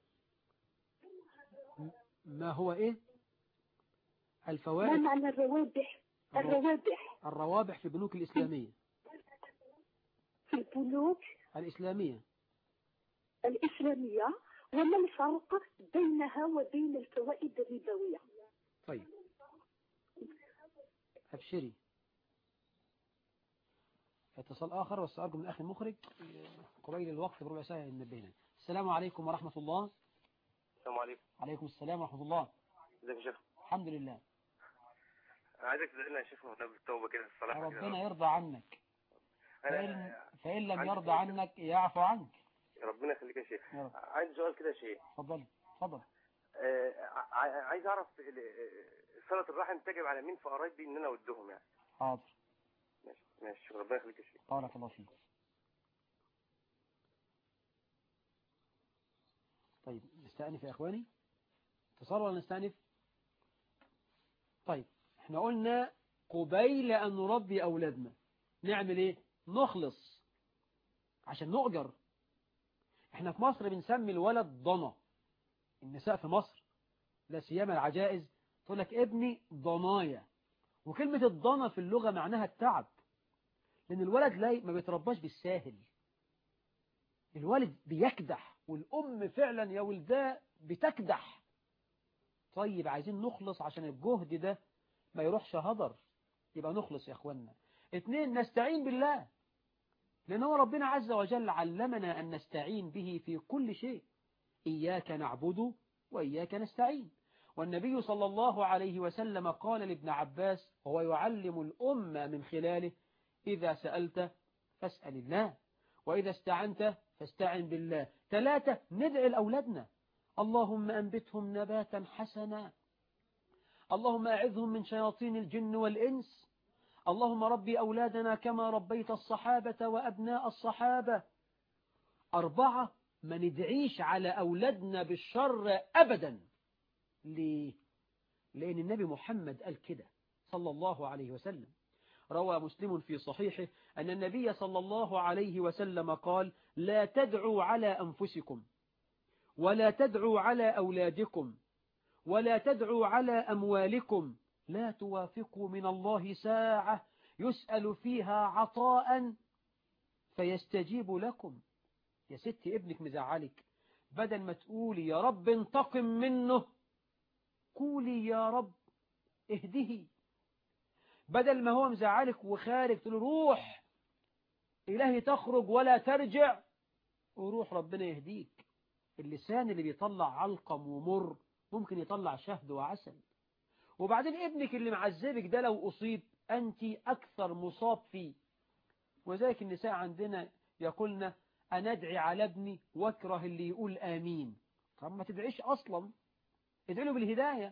A: ما هو إيه
J: ما
A: الفوائد
J: معنى الروابح الروابح
A: الروابح في البنوك الإسلامية
J: في البنوك
A: الإسلامية
J: الإسلامية وما الفرق بينها وبين الفوائد الربوية
A: طيب أبشري اتصال آخر بس أرجو من أخي المخرج قبيل الوقت بربع ساعة ينبهنا السلام عليكم ورحمة الله
L: السلام عليكم
A: عليكم السلام ورحمة الله
L: ازيك يا شيخ
A: الحمد لله
L: انا عايزك تدعي لنا يا شيخ ونبي التوبه كده الصلاح
A: ربنا يرضى عنك فإن,
L: انا
A: فإن لم
L: عندي
A: يرضى
L: سؤال
A: عنك يعفو عنك
L: ربنا يخليك يا شيخ
A: يا رب.
L: عندي سؤال كده يا شيخ
A: اتفضل اتفضل
L: آه، ع- عايز اعرف ال- آه، صله الرحم تجب على مين في قرايبي ان انا اودهم يعني
A: حاضر
L: ماشي ماشي ربنا يخليك يا شيخ
A: بارك الله فيك طيب نستأنف يا إخواني اتصال ولا نستأنف طيب احنا قلنا قبيل أن نربي أولادنا نعمل ايه نخلص عشان نؤجر احنا في مصر بنسمي الولد ضنا النساء في مصر لا سيما العجائز تقول لك ابني ضنايا وكلمة الضنا في اللغة معناها التعب لأن الولد لا ما بيترباش بالساهل الولد بيكدح والأم فعلا يا ولداء بتكدح طيب عايزين نخلص عشان الجهد ده ما يروحش هدر يبقى نخلص يا أخوانا اتنين نستعين بالله لأن هو ربنا عز وجل علمنا أن نستعين به في كل شيء إياك نعبد وإياك نستعين والنبي صلى الله عليه وسلم قال لابن عباس وهو يعلم الأمة من خلاله إذا سألت فاسأل الله وإذا استعنت فاستعن بالله ثلاثة ندعي لأولادنا اللهم أنبتهم نباتا حسنا اللهم أعذهم من شياطين الجن والإنس اللهم ربي أولادنا كما ربيت الصحابة وأبناء الصحابة أربعة ما ندعيش على أولادنا بالشر أبدا ليه؟ لأن النبي محمد قال كده صلى الله عليه وسلم روى مسلم في صحيحه أن النبي صلى الله عليه وسلم قال لا تدعوا على أنفسكم ولا تدعوا على أولادكم ولا تدعوا على أموالكم لا توافقوا من الله ساعة يسأل فيها عطاء فيستجيب لكم يا ست ابنك مزعلك بدل ما تقولي يا رب انتقم منه قولي يا رب اهده بدل ما هو مزعلك وخارج تقول روح إلهي تخرج ولا ترجع وروح ربنا يهديك اللسان اللي بيطلع علقم ومر ممكن يطلع شهد وعسل وبعدين ابنك اللي معذبك ده لو أصيب أنت أكثر مصاب فيه وذلك النساء عندنا يقولن أنا أدعي على ابني واكره اللي يقول آمين طب ما تدعيش أصلا ادعي له بالهداية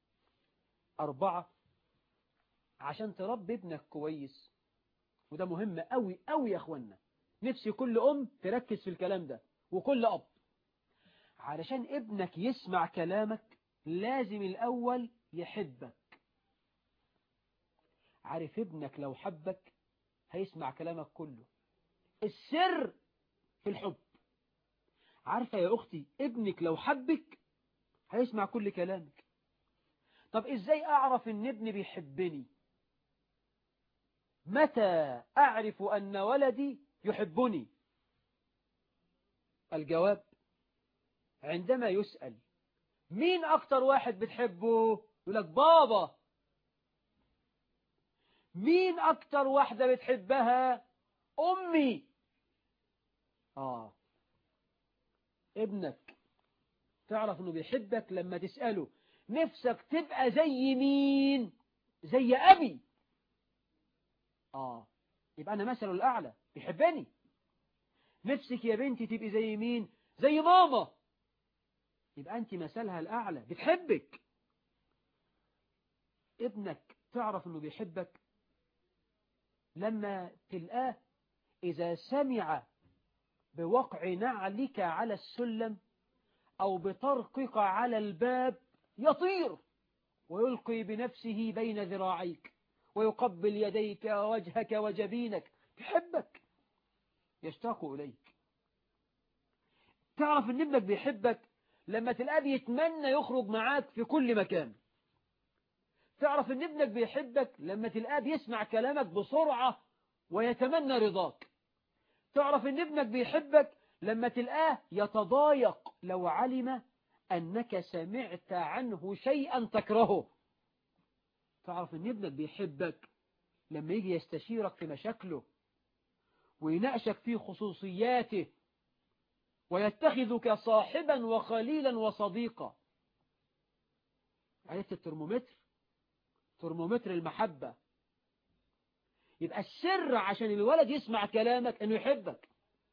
A: أربعة عشان تربي ابنك كويس وده مهم قوي قوي يا اخوانا نفسي كل ام تركز في الكلام ده وكل اب علشان ابنك يسمع كلامك لازم الاول يحبك عارف ابنك لو حبك هيسمع كلامك كله السر في الحب عارفة يا أختي ابنك لو حبك هيسمع كل كلامك طب إزاي أعرف إن ابني بيحبني متى أعرف أن ولدي يحبني الجواب عندما يسأل مين أكتر واحد بتحبه يقول لك بابا مين أكتر واحدة بتحبها أمي آه ابنك تعرف أنه بيحبك لما تسأله نفسك تبقى زي مين زي أبي آه يبقى أنا مثله الأعلى بيحبني نفسك يا بنتي تبقي زي مين زي ماما يبقى أنت مثلها الأعلى بتحبك ابنك تعرف أنه بيحبك لما تلقاه إذا سمع بوقع نعلك على السلم أو بطرقك على الباب يطير ويلقي بنفسه بين ذراعيك ويقبل يديك ووجهك وجبينك يحبك يشتاق إليك تعرف ان ابنك بيحبك لما تلقاه بيتمنى يخرج معاك في كل مكان تعرف ان ابنك بيحبك لما تلقاه بيسمع كلامك بسرعة ويتمنى رضاك تعرف ان ابنك بيحبك لما تلقاه يتضايق لو علم أنك سمعت عنه شيئا تكرهه تعرف ان ابنك بيحبك لما يجي يستشيرك في مشاكله ويناقشك في خصوصياته ويتخذك صاحبا وخليلا وصديقا عرفت الترمومتر ترمومتر المحبة يبقى السر عشان الولد يسمع كلامك انه يحبك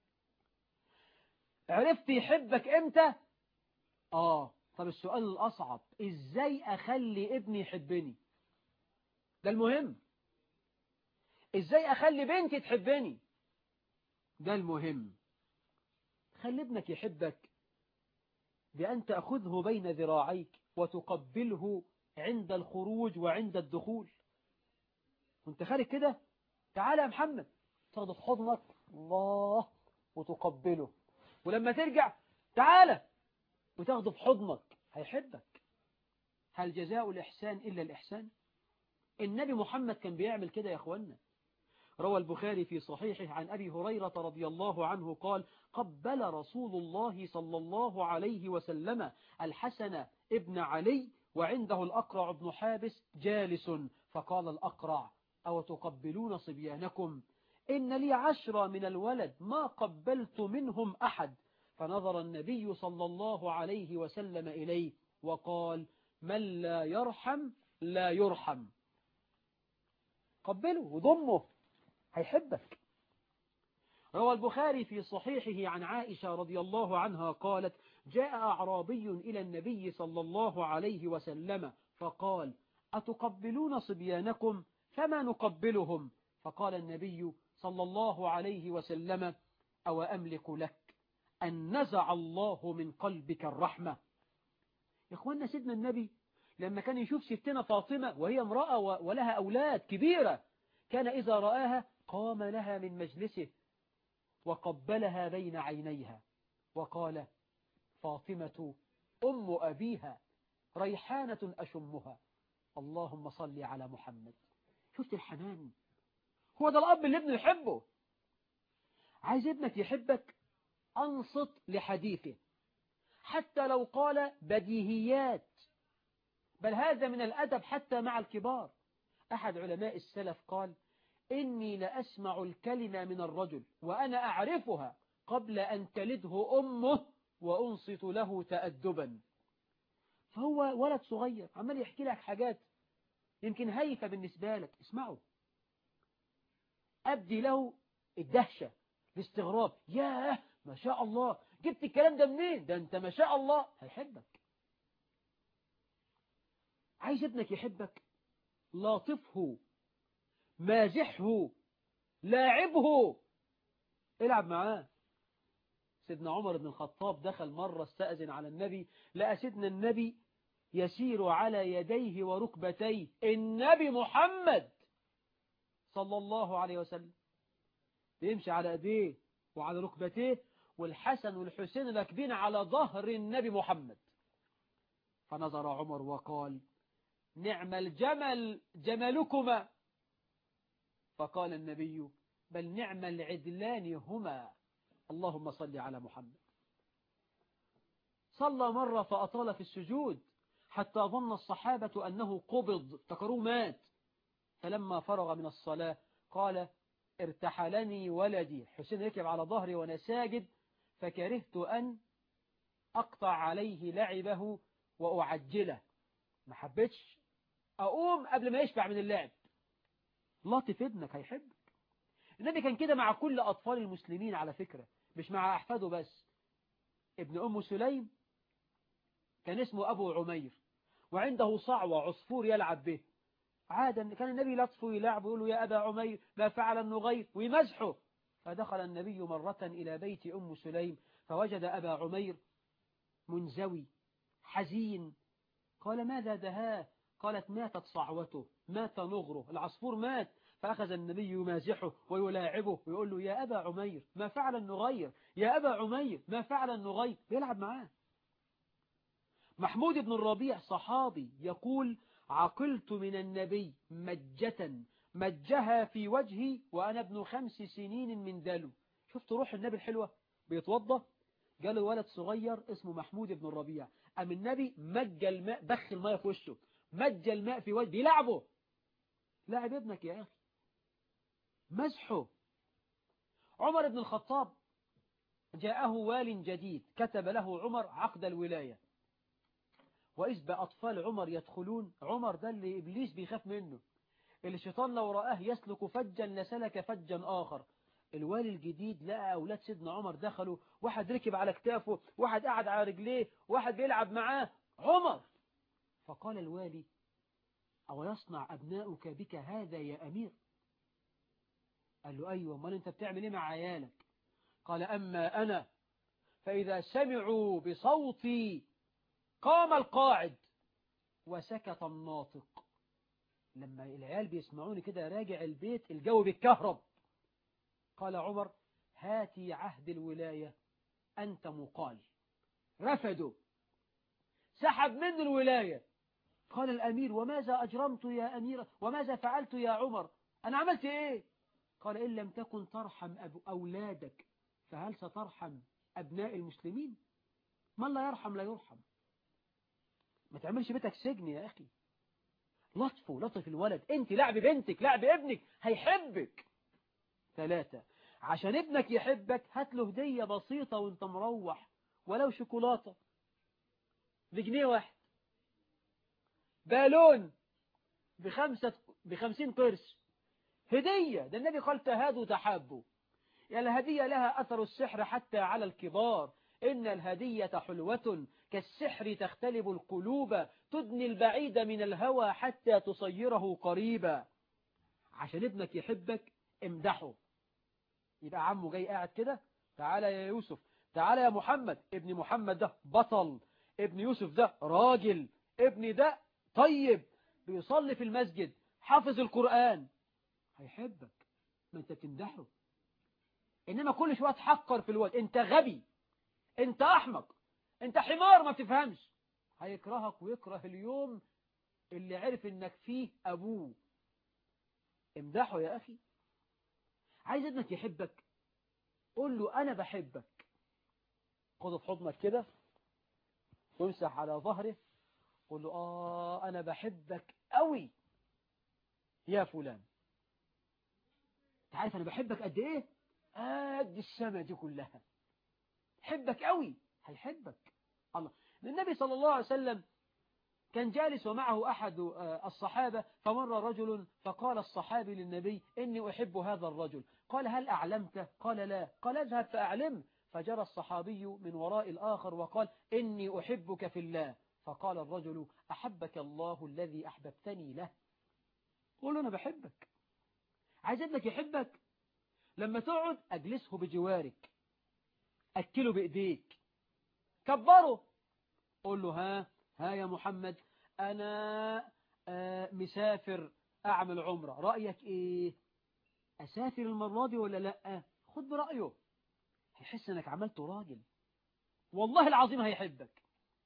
A: عرفت يحبك امتى اه طب السؤال الاصعب ازاي اخلي ابني يحبني ده المهم ازاي اخلي بنتي تحبني ده المهم خلي ابنك يحبك بأن تأخذه بين ذراعيك وتقبله عند الخروج وعند الدخول وانت خارج كده تعالى يا محمد تاخده في حضنك الله وتقبله ولما ترجع تعالى وتاخده في حضنك هيحبك هل جزاء الإحسان إلا الإحسان النبي محمد كان بيعمل كده يا أخوانا روى البخاري في صحيحه عن أبي هريرة رضي الله عنه قال قبل رسول الله صلى الله عليه وسلم الحسن ابن علي وعنده الأقرع بن حابس جالس فقال الأقرع أو تقبلون صبيانكم إن لي عشرة من الولد ما قبلت منهم أحد فنظر النبي صلى الله عليه وسلم إليه وقال من لا يرحم لا يرحم قبله وضمه هيحبك روى البخاري في صحيحه عن عائشة رضي الله عنها قالت جاء أعرابي إلى النبي صلى الله عليه وسلم فقال أتقبلون صبيانكم فما نقبلهم فقال النبي صلى الله عليه وسلم أو أملك لك أن نزع الله من قلبك الرحمة يا إخوانا سيدنا النبي لما كان يشوف ستنا فاطمة وهي امرأة ولها أولاد كبيرة كان إذا رآها قام لها من مجلسه وقبلها بين عينيها وقال فاطمة أم أبيها ريحانة أشمها اللهم صل على محمد شفت الحنان هو ده الأب اللي ابنه يحبه عايز ابنك يحبك أنصت لحديثه حتى لو قال بديهيات بل هذا من الأدب حتى مع الكبار أحد علماء السلف قال إني لأسمع الكلمة من الرجل وأنا أعرفها قبل أن تلده أمه وأنصت له تأدبا فهو ولد صغير عمال يحكي لك حاجات يمكن هيفة بالنسبة لك اسمعه أبدي له الدهشة الاستغراب ياه ما شاء الله جبت الكلام ده منين ده انت ما شاء الله هيحبك عايز ابنك يحبك لاطفه مازحه لاعبه العب معاه سيدنا عمر بن الخطاب دخل مرة استأذن على النبي لقى سيدنا النبي يسير على يديه وركبتيه النبي محمد صلى الله عليه وسلم بيمشي على ايديه وعلى ركبتيه والحسن والحسين راكبين على ظهر النبي محمد فنظر عمر وقال نعم الجمل جملكما فقال النبي بل نعم العدلان هما اللهم صل على محمد صلى مرة فأطال في السجود حتى ظن الصحابة أنه قبض افتكروه مات فلما فرغ من الصلاة قال ارتحلني ولدي حسين ركب على ظهري وأنا ساجد فكرهت أن أقطع عليه لعبه وأعجله ما حبيتش أقوم قبل ما يشبع من اللعب لطف ابنك هيحبك النبي كان كده مع كل أطفال المسلمين على فكرة مش مع أحفاده بس ابن أم سليم كان اسمه أبو عمير وعنده صعوة عصفور يلعب به عادا كان النبي لطفه يلعب ويقول له يا أبا عمير ما فعل النغير ويمزحه فدخل النبي مرة إلى بيت أم سليم فوجد أبا عمير منزوي حزين قال ماذا دهاه قالت ماتت صعوته مات نغره العصفور مات فأخذ النبي يمازحه ويلاعبه ويقول له يا أبا عمير ما فعل النغير يا أبا عمير ما فعل النغير بيلعب معاه محمود بن الربيع صحابي يقول عقلت من النبي مجة مجها في وجهي وأنا ابن خمس سنين من دلو شفت روح النبي الحلوة بيتوضى جاله ولد صغير اسمه محمود بن الربيع أم النبي مج الماء بخ الماء في وشه مج الماء في وجهه بيلعبه لاعب ابنك يا أخي مزحه عمر بن الخطاب جاءه وال جديد كتب له عمر عقد الولاية وإذ بأطفال عمر يدخلون عمر ده اللي إبليس بيخاف منه اللي الشيطان لو رآه يسلك فجا لسلك فجا آخر الوالي الجديد لقى أولاد سيدنا عمر دخلوا واحد ركب على كتافه واحد قعد على رجليه واحد بيلعب معاه عمر فقال الوالي أو يصنع أبناؤك بك هذا يا أمير قال له أيوة ما أنت بتعمل إيه مع عيالك قال أما أنا فإذا سمعوا بصوتي قام القاعد وسكت الناطق لما العيال بيسمعوني كده راجع البيت الجو بيتكهرب قال عمر هاتي عهد الولاية أنت مقال رفضوا سحب من الولاية قال الأمير وماذا أجرمت يا أمير وماذا فعلت يا عمر أنا عملت إيه قال إن لم تكن ترحم أبو أولادك فهل سترحم أبناء المسلمين من لا يرحم لا يرحم ما تعملش بيتك سجن يا أخي لطفه لطف الولد انت لعب بنتك لعب ابنك هيحبك ثلاثة عشان ابنك يحبك هات له هدية بسيطة وانت مروح ولو شوكولاتة بجنيه واحد بالون بخمسة بخمسين قرش هدية ده النبي قال تهادوا تحابوا يا الهدية لها أثر السحر حتى على الكبار إن الهدية حلوة كالسحر تختلب القلوب تدني البعيد من الهوى حتى تصيره قريبا عشان ابنك يحبك امدحه يبقى عمه جاي قاعد كده تعالى يا يوسف تعالى يا محمد ابن محمد ده بطل ابن يوسف ده راجل ابن ده طيب بيصلي في المسجد حافظ القرآن هيحبك ما انت بتمدحه انما كل شويه تحقر في الواد انت غبي انت احمق انت حمار ما بتفهمش هيكرهك ويكره اليوم اللي عرف انك فيه ابوه امدحه يا اخي عايز ابنك يحبك قول له انا بحبك خده في حضنك كده وامسح على ظهره قول له اه انا بحبك قوي يا فلان انت عارف انا بحبك قد ايه قد السما دي كلها حبك قوي هيحبك الله النبي صلى الله عليه وسلم كان جالس ومعه أحد الصحابة فمر رجل فقال الصحابي للنبي إني أحب هذا الرجل قال هل أعلمته قال لا قال اذهب فأعلم فجرى الصحابي من وراء الآخر وقال إني أحبك في الله فقال الرجل أحبك الله الذي أحببتني له قول له أنا بحبك عايز ابنك يحبك لما تقعد أجلسه بجوارك أكله بإيديك كبره قول له ها ها يا محمد أنا آه مسافر أعمل عمرة رأيك إيه أسافر المرة دي ولا لأ خد برأيه هيحس أنك عملته راجل والله العظيم هيحبك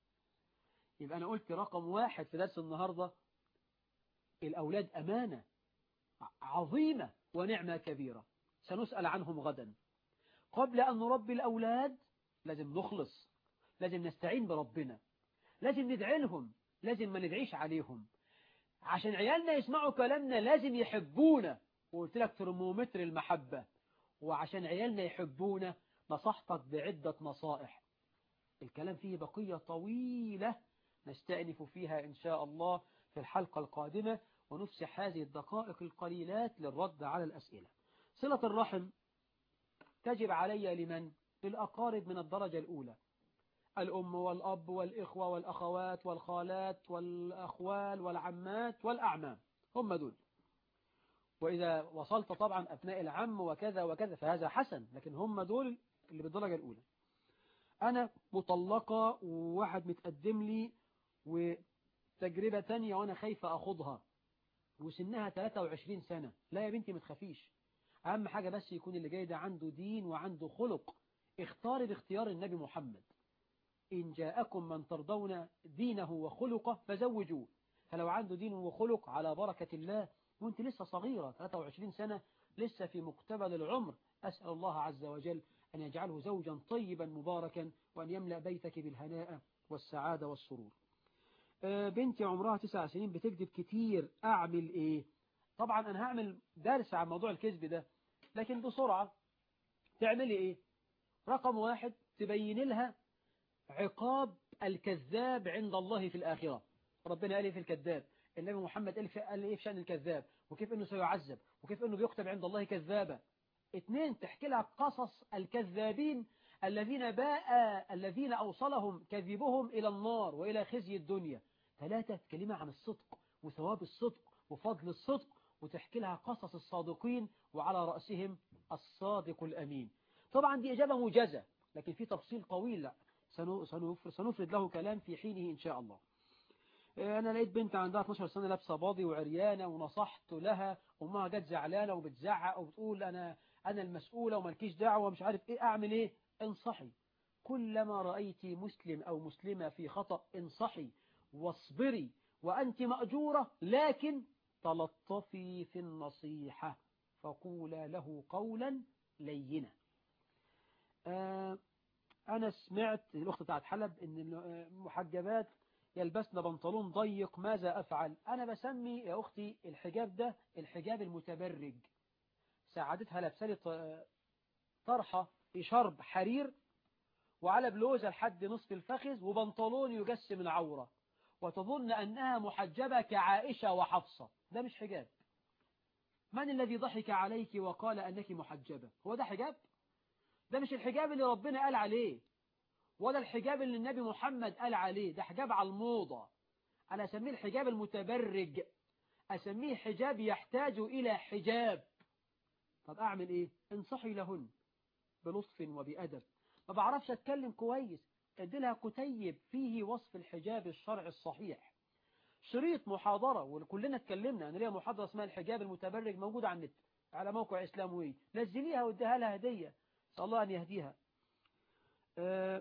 A: يبقى أنا قلت رقم واحد في درس النهاردة الأولاد أمانة عظيمة ونعمة كبيرة سنسأل عنهم غدا قبل أن نربي الأولاد لازم نخلص لازم نستعين بربنا لازم ندعي لهم لازم ما ندعيش عليهم عشان عيالنا يسمعوا كلامنا لازم يحبونا وقلت لك ترمومتر المحبة وعشان عيالنا يحبونا نصحتك بعدة نصائح الكلام فيه بقية طويلة نستأنف فيها إن شاء الله في الحلقة القادمة ونفسح هذه الدقائق القليلات للرد على الأسئلة صلة الرحم تجب علي لمن؟ للأقارب من الدرجة الأولى الأم والأب والإخوة والأخوات والخالات والأخوال والعمات والأعمام هم دول وإذا وصلت طبعا أبناء العم وكذا وكذا فهذا حسن لكن هم دول اللي بالدرجة الأولى أنا مطلقة وواحد متقدم لي وتجربة تانية وأنا خايفة أخوضها وسنها 23 سنة لا يا بنتي ما تخافيش أهم حاجة بس يكون اللي جاي ده عنده دين وعنده خلق اختار باختيار النبي محمد إن جاءكم من ترضون دينه وخلقه فزوجوه فلو عنده دين وخلق على بركة الله وانت لسه صغيرة 23 سنة لسه في مقتبل العمر أسأل الله عز وجل أن يجعله زوجا طيبا مباركا وأن يملأ بيتك بالهناء والسعادة والسرور بنتي عمرها تسع سنين بتكذب كتير أعمل إيه طبعا أنا هعمل درس عن موضوع الكذب ده لكن بسرعة تعملي إيه رقم واحد تبين لها عقاب الكذاب عند الله في الآخرة ربنا قال إيه في الكذاب النبي محمد قال في- قال إيه في شأن الكذاب وكيف أنه سيعذب وكيف أنه بيكتب عند الله كذابا اثنين تحكي لها قصص الكذابين الذين باء الذين أوصلهم كذبهم إلى النار وإلى خزي الدنيا ثلاثة تكلمة عن الصدق وثواب الصدق وفضل الصدق وتحكي لها قصص الصادقين وعلى رأسهم الصادق الأمين طبعا دي إجابة موجزة لكن في تفصيل طويل لا سنو- سنفر- سنفرد له كلام في حينه إن شاء الله أنا لقيت بنت عندها 12 سنة لابسة باضي وعريانة ونصحت لها أمها جت زعلانة وبتزعق وبتقول أنا أنا المسؤولة ومالكيش دعوة مش عارف إيه أعمل إيه انصحي كلما رأيت مسلم أو مسلمة في خطأ انصحي واصبري وأنت مأجورة لكن تلطفي في النصيحة فقولا له قولا لينا آه أنا سمعت الأخت بتاعت حلب إن المحجبات يلبسن بنطلون ضيق ماذا أفعل أنا بسمي يا أختي الحجاب ده الحجاب المتبرج ساعدتها لابسالي ط- طرحة في شرب حرير وعلى بلوزة لحد نصف الفخذ وبنطلون يجسم العورة وتظن أنها محجبة كعائشة وحفصة ده مش حجاب من الذي ضحك عليك وقال أنك محجبة هو ده حجاب ده مش الحجاب اللي ربنا قال عليه ولا الحجاب اللي النبي محمد قال عليه ده حجاب على الموضة أنا أسميه الحجاب المتبرج أسميه حجاب يحتاج إلى حجاب طب أعمل إيه انصحي لهن بلطف وبأدب ما بعرفش أتكلم كويس ادي لها كتيب فيه وصف الحجاب الشرعي الصحيح شريط محاضرة وكلنا اتكلمنا أنا ليا محاضرة اسمها الحجاب المتبرج موجودة على النت على موقع إسلاموي نزليها واديها لها هدية صلى الله أن يهديها أه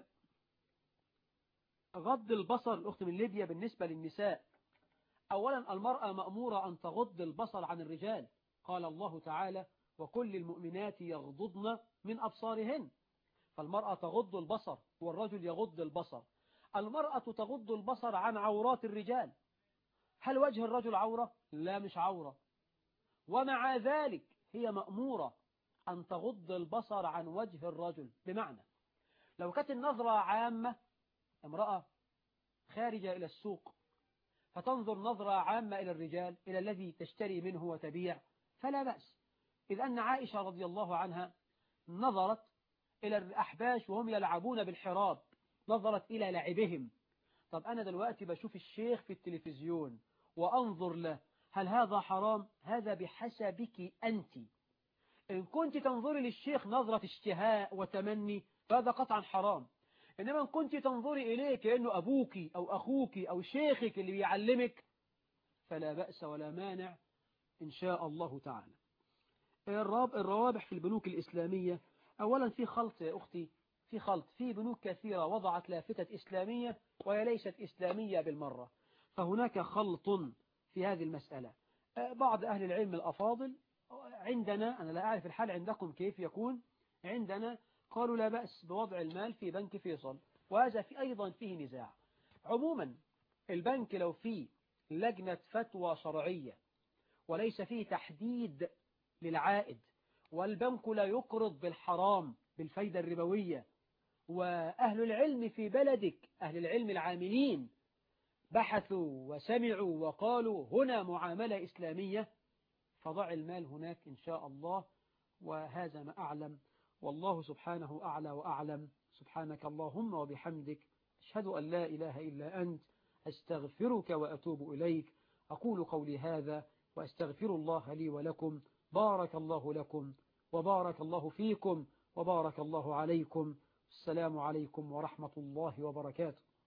A: غض البصر الأخت من ليبيا بالنسبة للنساء أولا المرأة مأمورة أن تغض البصر عن الرجال قال الله تعالى وكل المؤمنات يغضضن من أبصارهن فالمرأة تغض البصر والرجل يغض البصر المرأة تغض البصر عن عورات الرجال هل وجه الرجل عورة؟ لا مش عورة ومع ذلك هي مأمورة أن تغض البصر عن وجه الرجل بمعنى لو كانت النظرة عامة امرأة خارجة إلى السوق فتنظر نظرة عامة إلى الرجال إلى الذي تشتري منه وتبيع فلا بأس إذ أن عائشة رضي الله عنها نظرت إلى الأحباش وهم يلعبون بالحراب نظرت إلى لعبهم طب أنا دلوقتي بشوف الشيخ في التلفزيون وأنظر له هل هذا حرام؟ هذا بحسبك أنت إن كنت تنظري للشيخ نظرة اشتهاء وتمني فهذا قطعا حرام إنما إن كنت تنظري إليه كأنه أبوك أو أخوك أو شيخك اللي بيعلمك فلا بأس ولا مانع إن شاء الله تعالى الروابح في البنوك الإسلامية أولا في خلط يا أختي في خلط في بنوك كثيرة وضعت لافتة إسلامية وهي ليست إسلامية بالمرة فهناك خلط في هذه المسألة بعض أهل العلم الأفاضل عندنا أنا لا أعرف الحال عندكم كيف يكون عندنا قالوا لا بأس بوضع المال في بنك فيصل وهذا في أيضا فيه نزاع عموما البنك لو فيه لجنة فتوى شرعية وليس فيه تحديد للعائد والبنك لا يقرض بالحرام بالفايدة الربوية وأهل العلم في بلدك أهل العلم العاملين بحثوا وسمعوا وقالوا هنا معاملة إسلامية فضع المال هناك إن شاء الله وهذا ما أعلم والله سبحانه أعلى وأعلم سبحانك اللهم وبحمدك أشهد أن لا إله إلا أنت أستغفرك وأتوب إليك أقول قولي هذا وأستغفر الله لي ولكم بارك الله لكم وبارك الله فيكم وبارك الله عليكم السلام عليكم ورحمة الله وبركاته